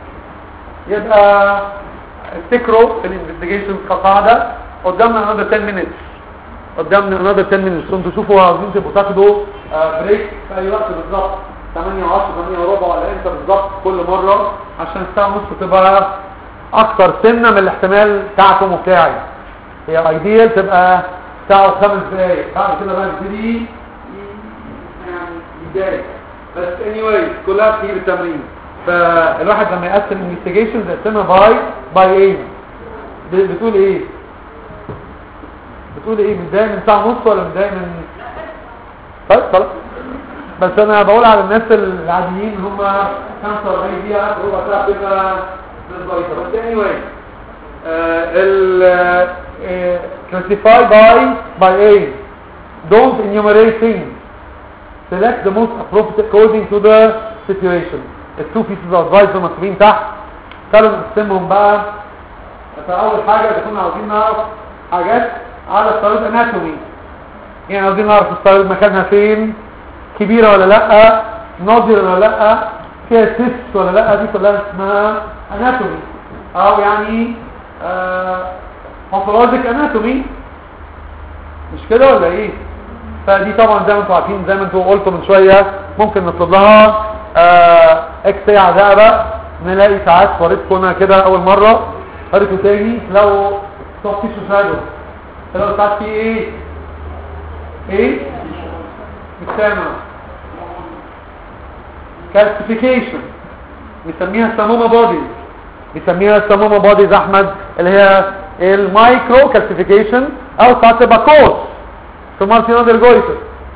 يبقى افتكروا الانفستيجيشن كقاعده قدامنا another 10 minutes قدامنا another 10 minutes انتوا شوفوا عاوزين تبقوا تاخدوا بريك في اي وقت بالظبط 8 و10 8 وربع ولا امتى بالظبط كل مره عشان الساعه ونص تبقى اكتر سنه من الاحتمال بتاعكم وبتاعي هي ايديال تبقى ساعه وخمس دقايق بعد كده بقى نبتدي يعني بدايه بس anyway كلها بتيجي بالتمرين فالواحد لما يقسم investigations يقسمها باي باي ايه ب- بتقول ايه بتقول ايه متضايق من ساعه ونص ولا متضايق من طيب خلاص بس انا بقول على الناس العاديين اللي هم 45 دقيقه ربع ساعه بتبقى ناس كويسه بس anyway ال classify by by aim don't enumerate things select the most appropriate according to the situation التو pieces of advice اللي مكتوبين تحت تعالوا نقسمهم بقى فاول حاجه اذا كنا عاوزين نعرف حاجات على الستايل اناتومي يعني عاوزين نعرف الستايل مكانها فين كبيره ولا لا ناضيه ولا لا فيها سيست ولا لا دي كلها اسمها اناتومي او يعني باثولوجيك اناتومي مش كده ولا ايه فدي طبعا زي ما انتم عارفين زي ما انتم قلتوا من شويه ممكن نطلب لها آه اكس اي على بقى نلاقي ساعات وريتكم انا كده اول مره وريتكم تاني لو صوتي شاشاده لو ساعات في ايه ايه مش سامع كالسيفيكيشن بنسميها السمومه بوديز بنسميها السمومه بوديز احمد اللي هي المايكرو كالسيفيكيشن او ساعات تبقى كوس في مالتي نودر جويتر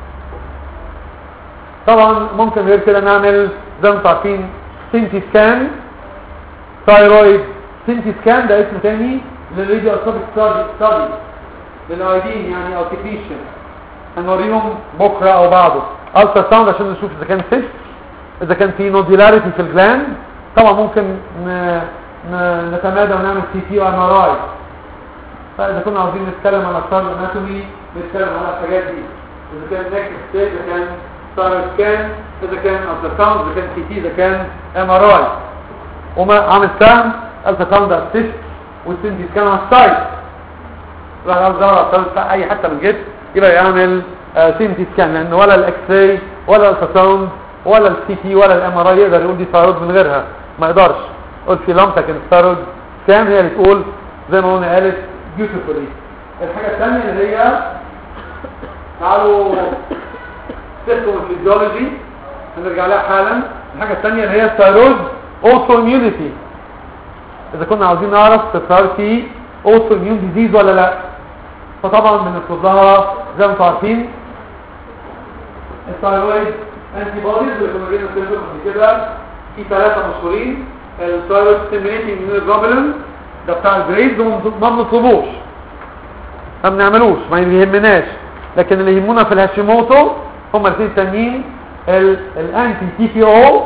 طبعا ممكن غير كده نعمل زي ما انتم عارفين سينتي سكان ثايرويد سينتي سكان ده اسم تاني للراديو اسوبيك ستادي للايدين يعني او تكنيشن هنوريهم بكره او بعده الترا ساوند عشان نشوف اذا كان سيست اذا كان في نوديلاريتي في الجلاند طبعا ممكن ن... ن... نتمادى ونعمل سي تي وام ار اي فاذا كنا عاوزين نتكلم على الستار اناتومي نتكلم على الحاجات دي اذا كان نكست ستيج اذا كان ستار سكان اذا كان الترا ساوند اذا كان سي تي اذا كان ام ار اي وما عامل سهم الترا ساوند اسيست والسنتي سكان على السايد راح عاوز يدور على السايد بتاع اي حته من الجسم يبقى يعمل سيمتي سكان لان ولا الاكس راي ولا الالتراساوند ولا السي تي ولا الام ار اي يقدر يقول دي ثايرويد من غيرها ما يقدرش قول في لمتك ان الثايرويد سكان هي اللي تقول زي ما قلنا قالت بيوتيفولي الحاجه الثانيه اللي هي تعالوا سيستم الفيزيولوجي هنرجع لها حالا الحاجه الثانيه اللي هي الثايرويد اوتو اميونيتي اذا كنا عاوزين نعرف الثايرويد في اوتو اميون ديزيز ولا لا فطبعا بنطلب لها زي ما انتم عارفين الثايرويد انتي بوديز اللي كنا جينا نتكلم قبل كده في ثلاثه مشهورين الثايرويد ستيميليتنج immunoglobulin ده بتاع الجريد ما بنطلبوش ما بنعملوش ما يهمناش لكن اللي يهمنا في الهاشيموتو هم الاثنين التانيين الانتي تي بي او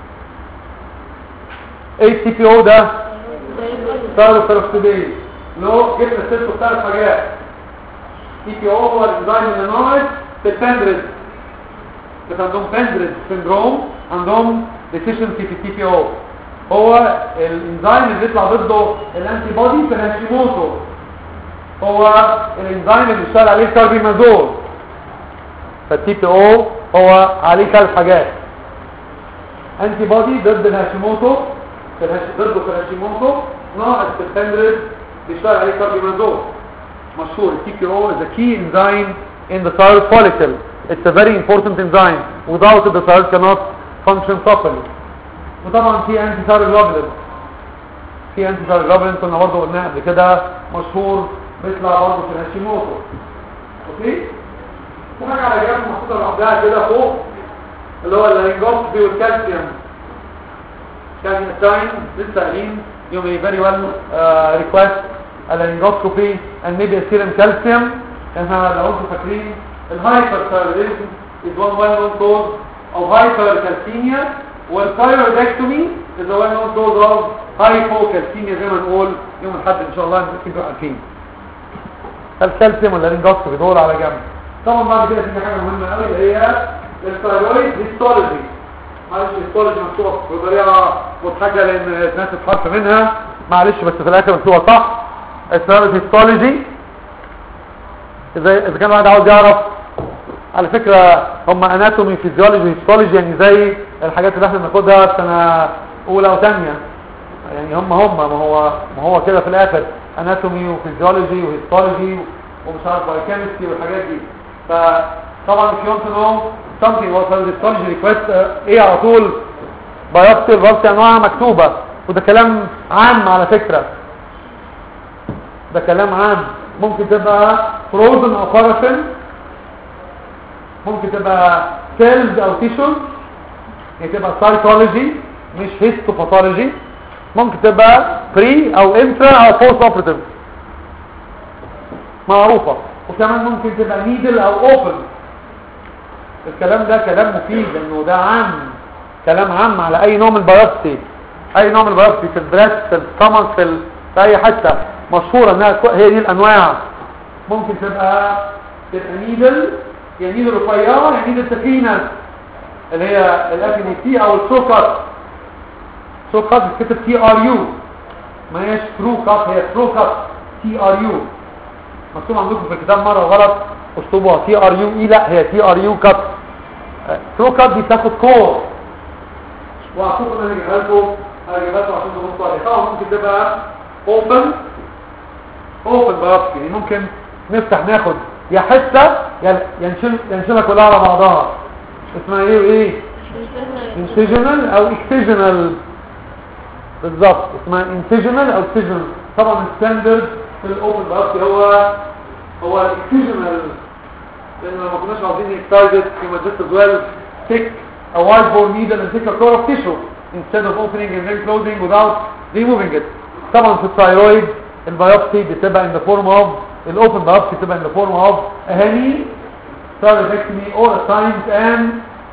ايه التي بي او ده ثايروفيروكسيديز لو جبنا الست ثلاث حاجات تي بي او هو الانزيم اللي ناقص في البندريد بس عندهم بندريد سندروم عندهم ديفيشنسي في التي بي او هو الانزيم اللي بيطلع ضده الانتي بودي في الهاشيموتو هو الانزيم اللي بيشتغل عليه الكاربيمازول فالتي بي او هو عليه ثلاث حاجات انتي بودي ضد الهاشيموتو في الهاش... ضده في الهاشيموتو ناقص في البندريد بيشتغل عليه كاربيمازول مشهور التي بي او is a key enzyme in the thyroid follicle it's a very important enzyme without it the thyroid cannot function properly وطبعا في انتي ثايرويد globulin في انتي ثايروجلوبولين كنا برضه قلناه قبل كده مشهور بيطلع برضه في الهاشيموتو اوكي في حاجه على جنب محطوطه لوحدها كده فوق اللي هو اللارنجوسكوبي والكالسيوم كان ساين لسه قايلين you may very well uh, request a laryngoscopy and maybe a serum calcium احنا لو انتم فاكرين الهايبرثايرويدزم is one well known cause of hypercalcemia والثايرويدكتومي is a well known cause of hypocalcemia زي ما نقول يوم الاحد ان شاء الله انتوا عارفين الكالسيوم واللارنجوسكوبي دول على جنب طبعا بعد كده في حاجه مهمه قوي اللي هي الثايرويد هيستولوجي معلش الهيستولوجي مكتوبه بطريقه مضحكه لان الناس بتحرف منها معلش بس في الاخر مكتوبه صح الثايرويد هيستولوجي اذا اذا كان واحد عاوز يعرف على فكره هم اناتومي فيزيولوجي هيستولوجي يعني زي الحاجات اللي احنا بناخدها في سنه اولى وثانيه يعني هم هم ما هو ما هو كده في الاخر اناتومي وفيزيولوجي وهيستولوجي ومش عارف بايوكيمستري والحاجات دي فطبعا if you want to know something about histology request uh, ايه على طول بايوبسي البايوبسي انواعها مكتوبة وده كلام عام على فكرة ده كلام عام ممكن تبقى فروزن او بارافين ممكن تبقى سيلز او تيشوز يعني تبقى سايتولوجي مش هيستوباثولوجي ممكن تبقى بري او انترا او بوست اوبريتيف معروفة وكمان ممكن تبقى نيدل او اوبن الكلام ده كلام مفيد لانه ده عام كلام عام على اي نوع من البيوبسي اي نوع من البيوبسي في البريست في الستمك في, ال... في اي حته مشهوره انها هي دي الانواع ممكن تبقى تبقى نيدل يعني نيدل رفيعه يعني نيدل سفينه اللي هي الاكني تي او السوكت سوكت بتكتب تي ار يو ما هيش ترو كات هي ترو كات تي ار يو مكتوب عندكم في الكتاب مره غلط اسلوبها تي ار يو اي لا هي تي ار يو كات ترو كات دي تاخد كور واعتقد ان انا هجيبها لكم هجيبها لكم عشان تبصوا عليها طبعا ممكن تبقى اوبن اوبن بابسي يعني ممكن نفتح ناخد يا حته يا ينشل ينشلها كلها على بعضها اسمها ايه وايه انسيجنال او اكسيجنال بالظبط اسمها انسيجنال او اكسيجنال طبعا الستاندرد في الاوبن بابسي هو هو الاكسيجنال لان ما كناش عاوزين اكسايدد في just as well take a wide bore needle and take a core of tissue instead of opening and then closing without removing it طبعا في الثايرويد البيوبسي بتبقى in the form of الاوبن بيوبسي بتبقى in the form of a hemi thyroidectomy or at times an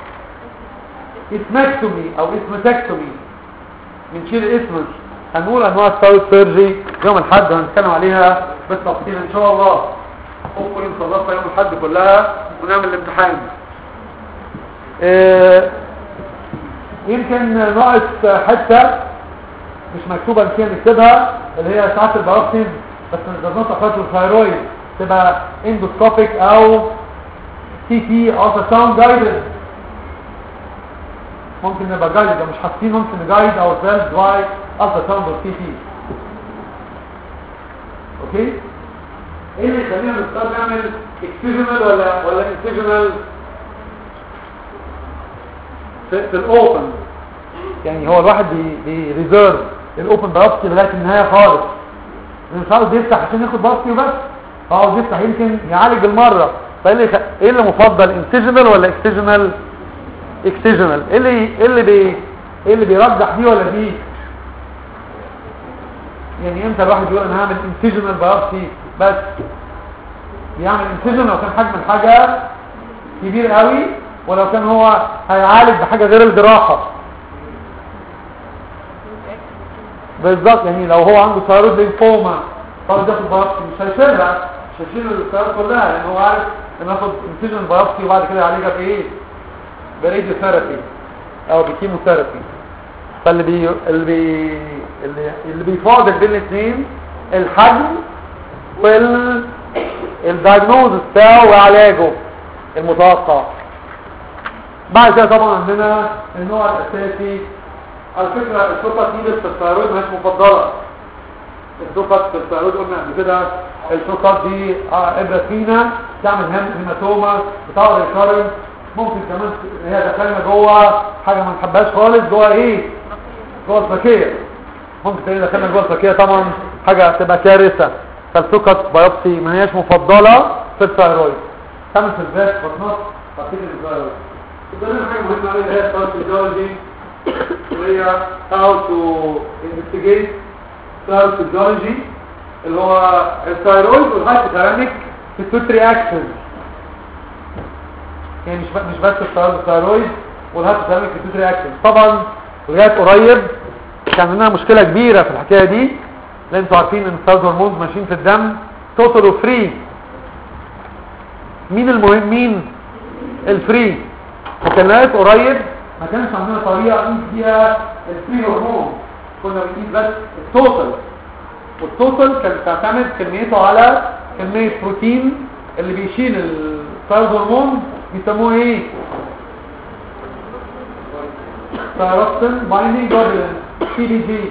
اسمكتومي او اسمتكتومي بنشيل الاسمس هنقول انواع الثايرويد سيرجي يوم الاحد هنتكلم عليها بالتفصيل ان شاء الله ممكن نخلصها يوم الاحد كلها ونعمل الامتحان إيه يمكن ناقص حته مش مكتوبه نسينا نكتبها اللي هي ساعات البراكسيز بس نظامات افراد الثايرويد تبقى اندوسكوبيك او سي تي الترا ساوند جايدد ممكن نبقى جايد لو مش حاسين ممكن نجايد او سيلز باي الترا ساوند او سي تي اوكي ايه اللي يخلينا نختار نعمل اكسجنال ولا ولا انسجنال في, في الاوبن يعني هو الواحد بي ريزيرف الاوبن بايوبسي لغايه النهايه خالص مش عاوز يفتح عشان ياخد بايوبسي وبس هو عاوز يفتح يمكن يعالج بالمره فايه اللي خ... ايه اللي مفضل انسجنال ولا اكسجنال اكسجنال ايه اللي ايه اللي بي ايه اللي بيرجح دي ولا دي يعني امتى الواحد يقول انا هعمل انسجنال بايوبسي بس يعمل انسجن لو كان حجم الحاجه كبير قوي ولو كان هو هيعالج بحاجه غير الجراحه بالظبط يعني لو هو عنده ثايرويد لينفوما طب ده في البايوبسي مش هيشيلها مش هيشيل الثايرويد كلها لان هو عارف ان ياخد انسجن بايوبسي وبعد كده يعالجها بايه براديو ثيرابي او بكيموثيرابي فاللي بي اللي بي اللي, اللي بيفاضل بين الاثنين الحجم وال الدايجنوز بتاعه وعلاجه المتوقع بعد كده طبعا عندنا النوع الاساسي على فكره السوبر نيدل في الثايرويد مش مفضله السوبر في الثايرويد قلنا قبل كده السوبر دي ابره فينا تعمل هيماتوما بتعور الكارنت ممكن كمان هي دخلنا جوه حاجه ما نحبهاش خالص جوه ايه جوه الفاكيه ممكن تلاقي دخلنا جوه الفكيه طبعا حاجه تبقى كارثه فالسكت بايوبسي ما هياش مفضله في الثايرويد تعمل في الفاس بطنات هتيجي الثايرويد قدامنا حاجه مهمه قوي اللي هي الثايرويدولوجي وهي how to investigate الثايرويدولوجي اللي هو الثايرويد والهايبوثالاميك بيتوتري اكشن يعني مش ب- مش بس الثايرويد والهايبوثالاميك بيتوتري اكشن طبعا لغايه قريب كان عندنا مشكله كبيره في الحكايه دي لان انتوا عارفين ان الثايرويد هرمونز ماشيين في الدم توتال وفري مين المهم مين الفري وكان لغايه قريب ما كانش عندنا طريقه نقيس بيها الفري هرمون كنا بنقيس بس التوتال والتوتال كانت بتعتمد كميته على كميه بروتين اللي بيشيل الثايرويد هرمون بيسموه ايه ثايروكسين بايندينج جلوبولين تي بي جي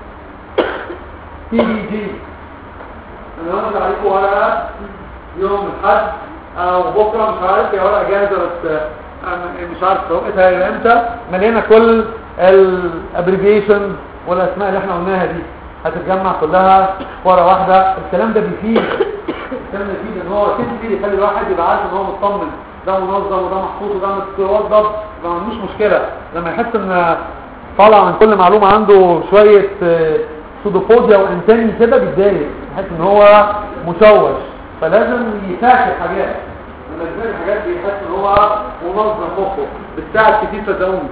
تي بي جي انا هقول عليكم ورقه يوم الاحد او بكره مش عارف هي ورقه جاهزه بس أنا مش عارف وقتها هيبقى امتى مليانه كل الابريفيشن والاسماء اللي احنا قلناها دي هتتجمع كلها في ورقه واحده الكلام ده بيفيد الكلام ده بيفيد ان هو كده كده يخلي الواحد يبقى عارف ان هو مطمن ده منظم وده محطوط وده متوضب ما عندوش مشكله لما يحس ان طالع من كل معلومه عنده شويه آه، سودوفوبيا وانتاني كده بيتضايق يحس ان هو مشوش فلازم يفاكر حاجات لما يفاكر حاجات بيحس ان هو منظم مخه بتساعد كتير صدقوني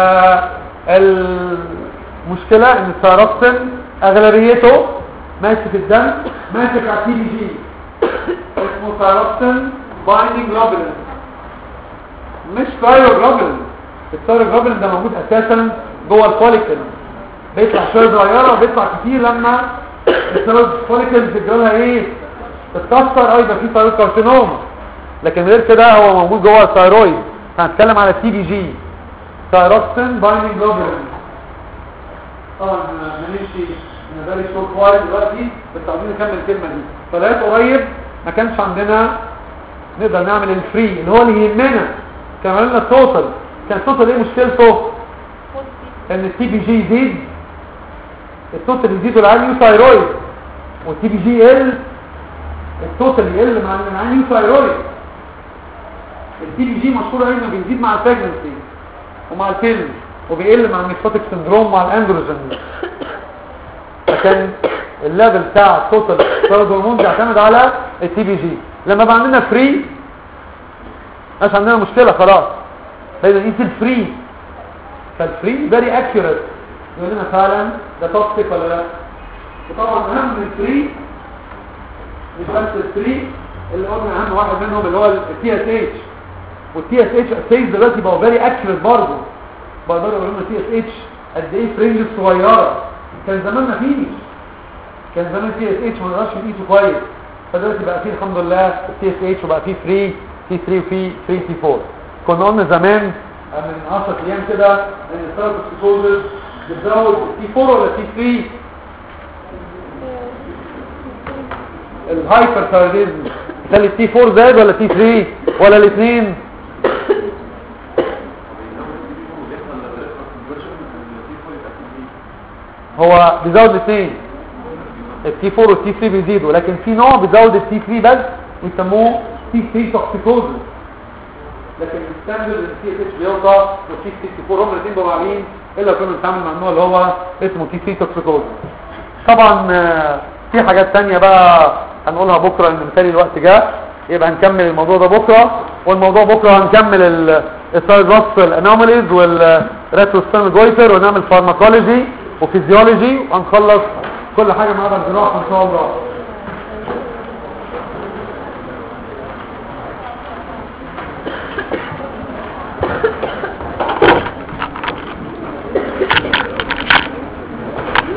فالمشكله ان الثيروكسين اغلبيته ماشي في الدم ماسك على التي بي جي اسمه ثيروكسين بايندينج جلوبولين مش ثايروجلوبولين الثايروجلوبولين ده موجود اساسا جوه الفوليكل بيطلع شويه صغيره وبيطلع كتير لما الفوليكل بتجرالها ايه تتكسر او يبقى فيه ثايرويد كارسينوما لكن غير كده هو موجود جوه الثايرويد هنتكلم على التي بي جي ثايروكسين بايندينج جلوبولين طبعا هنمشي من بالي شورت وايد دلوقتي بس عايزين نكمل الكلمه دي فلغايه قريب ما كانش عندنا نقدر نعمل الفري اللي هو اللي يهمنا كان عملنا التوتال كان التوتال ايه مشكلته ان التي بي جي يزيد التوتال يزيد والعين ثايرويد والتي بي جي يقل التوتال يقل مع العين ثايرويد التي بي جي مشهور قوي انه بيزيد مع البريجنسي ومع الفيلم وبيقل مع النيكوتيك سندروم مع الاندروجين فكان الليفل بتاع التوتال ثايرويد هرمون بيعتمد على التي بي جي لما بقى عندنا فري مش عندنا مشكله خلاص بقينا نقيس الفري فالفري فيري اكيوريت يقول لنا فعلا ده توكسيك ولا لا وطبعا اهم من الفري مش بس الفري اللي قلنا اهم واحد منهم اللي هو التي اس اتش والتي اس اتش اسيز دلوقتي بقوا فيري اكيوريت برضه بقدروا يقولوا لنا تي اس اتش قد ايه فرنج صغيره كان زمان ما فيش كان زمان تي اس اتش ما نقدرش نقيسه كويس فدلوقتي بقى فيه الحمد لله التي اس اتش وبقى فيه فري تي 3 وفي 3 تي 4 كنا قلنا زمان من 10 ايام كده ان الثيرابيوتيك بتزود تي 4 ولا تي 3 الهايبر ثايرويدزم خلي التي 4 زاد ولا تي 3 ولا الاثنين هو بيزود الاثنين التي 4 والتي 3 بيزيدوا لكن في نوع بيزود التي 3 بس ويسموه تي 3 توكسيكوزس لكن الستاندرد التي اس اتش بيوطى والتي 64 هم الاثنين بيبقوا عاملين الا لو كنا بنتعامل مع النوع اللي هو اسمه تي 3 توكسيكوزس طبعا آه، في حاجات تانية بقى هنقولها بكرة ان مثالي الوقت جاء يبقى هنكمل الموضوع ده بكرة والموضوع بكرة هنكمل السايد راسل انوماليز والريتروستان جويتر ونعمل فارماكولوجي وفيزيولوجي وهنخلص كل حاجة مع بعض الجراحة ان شاء الله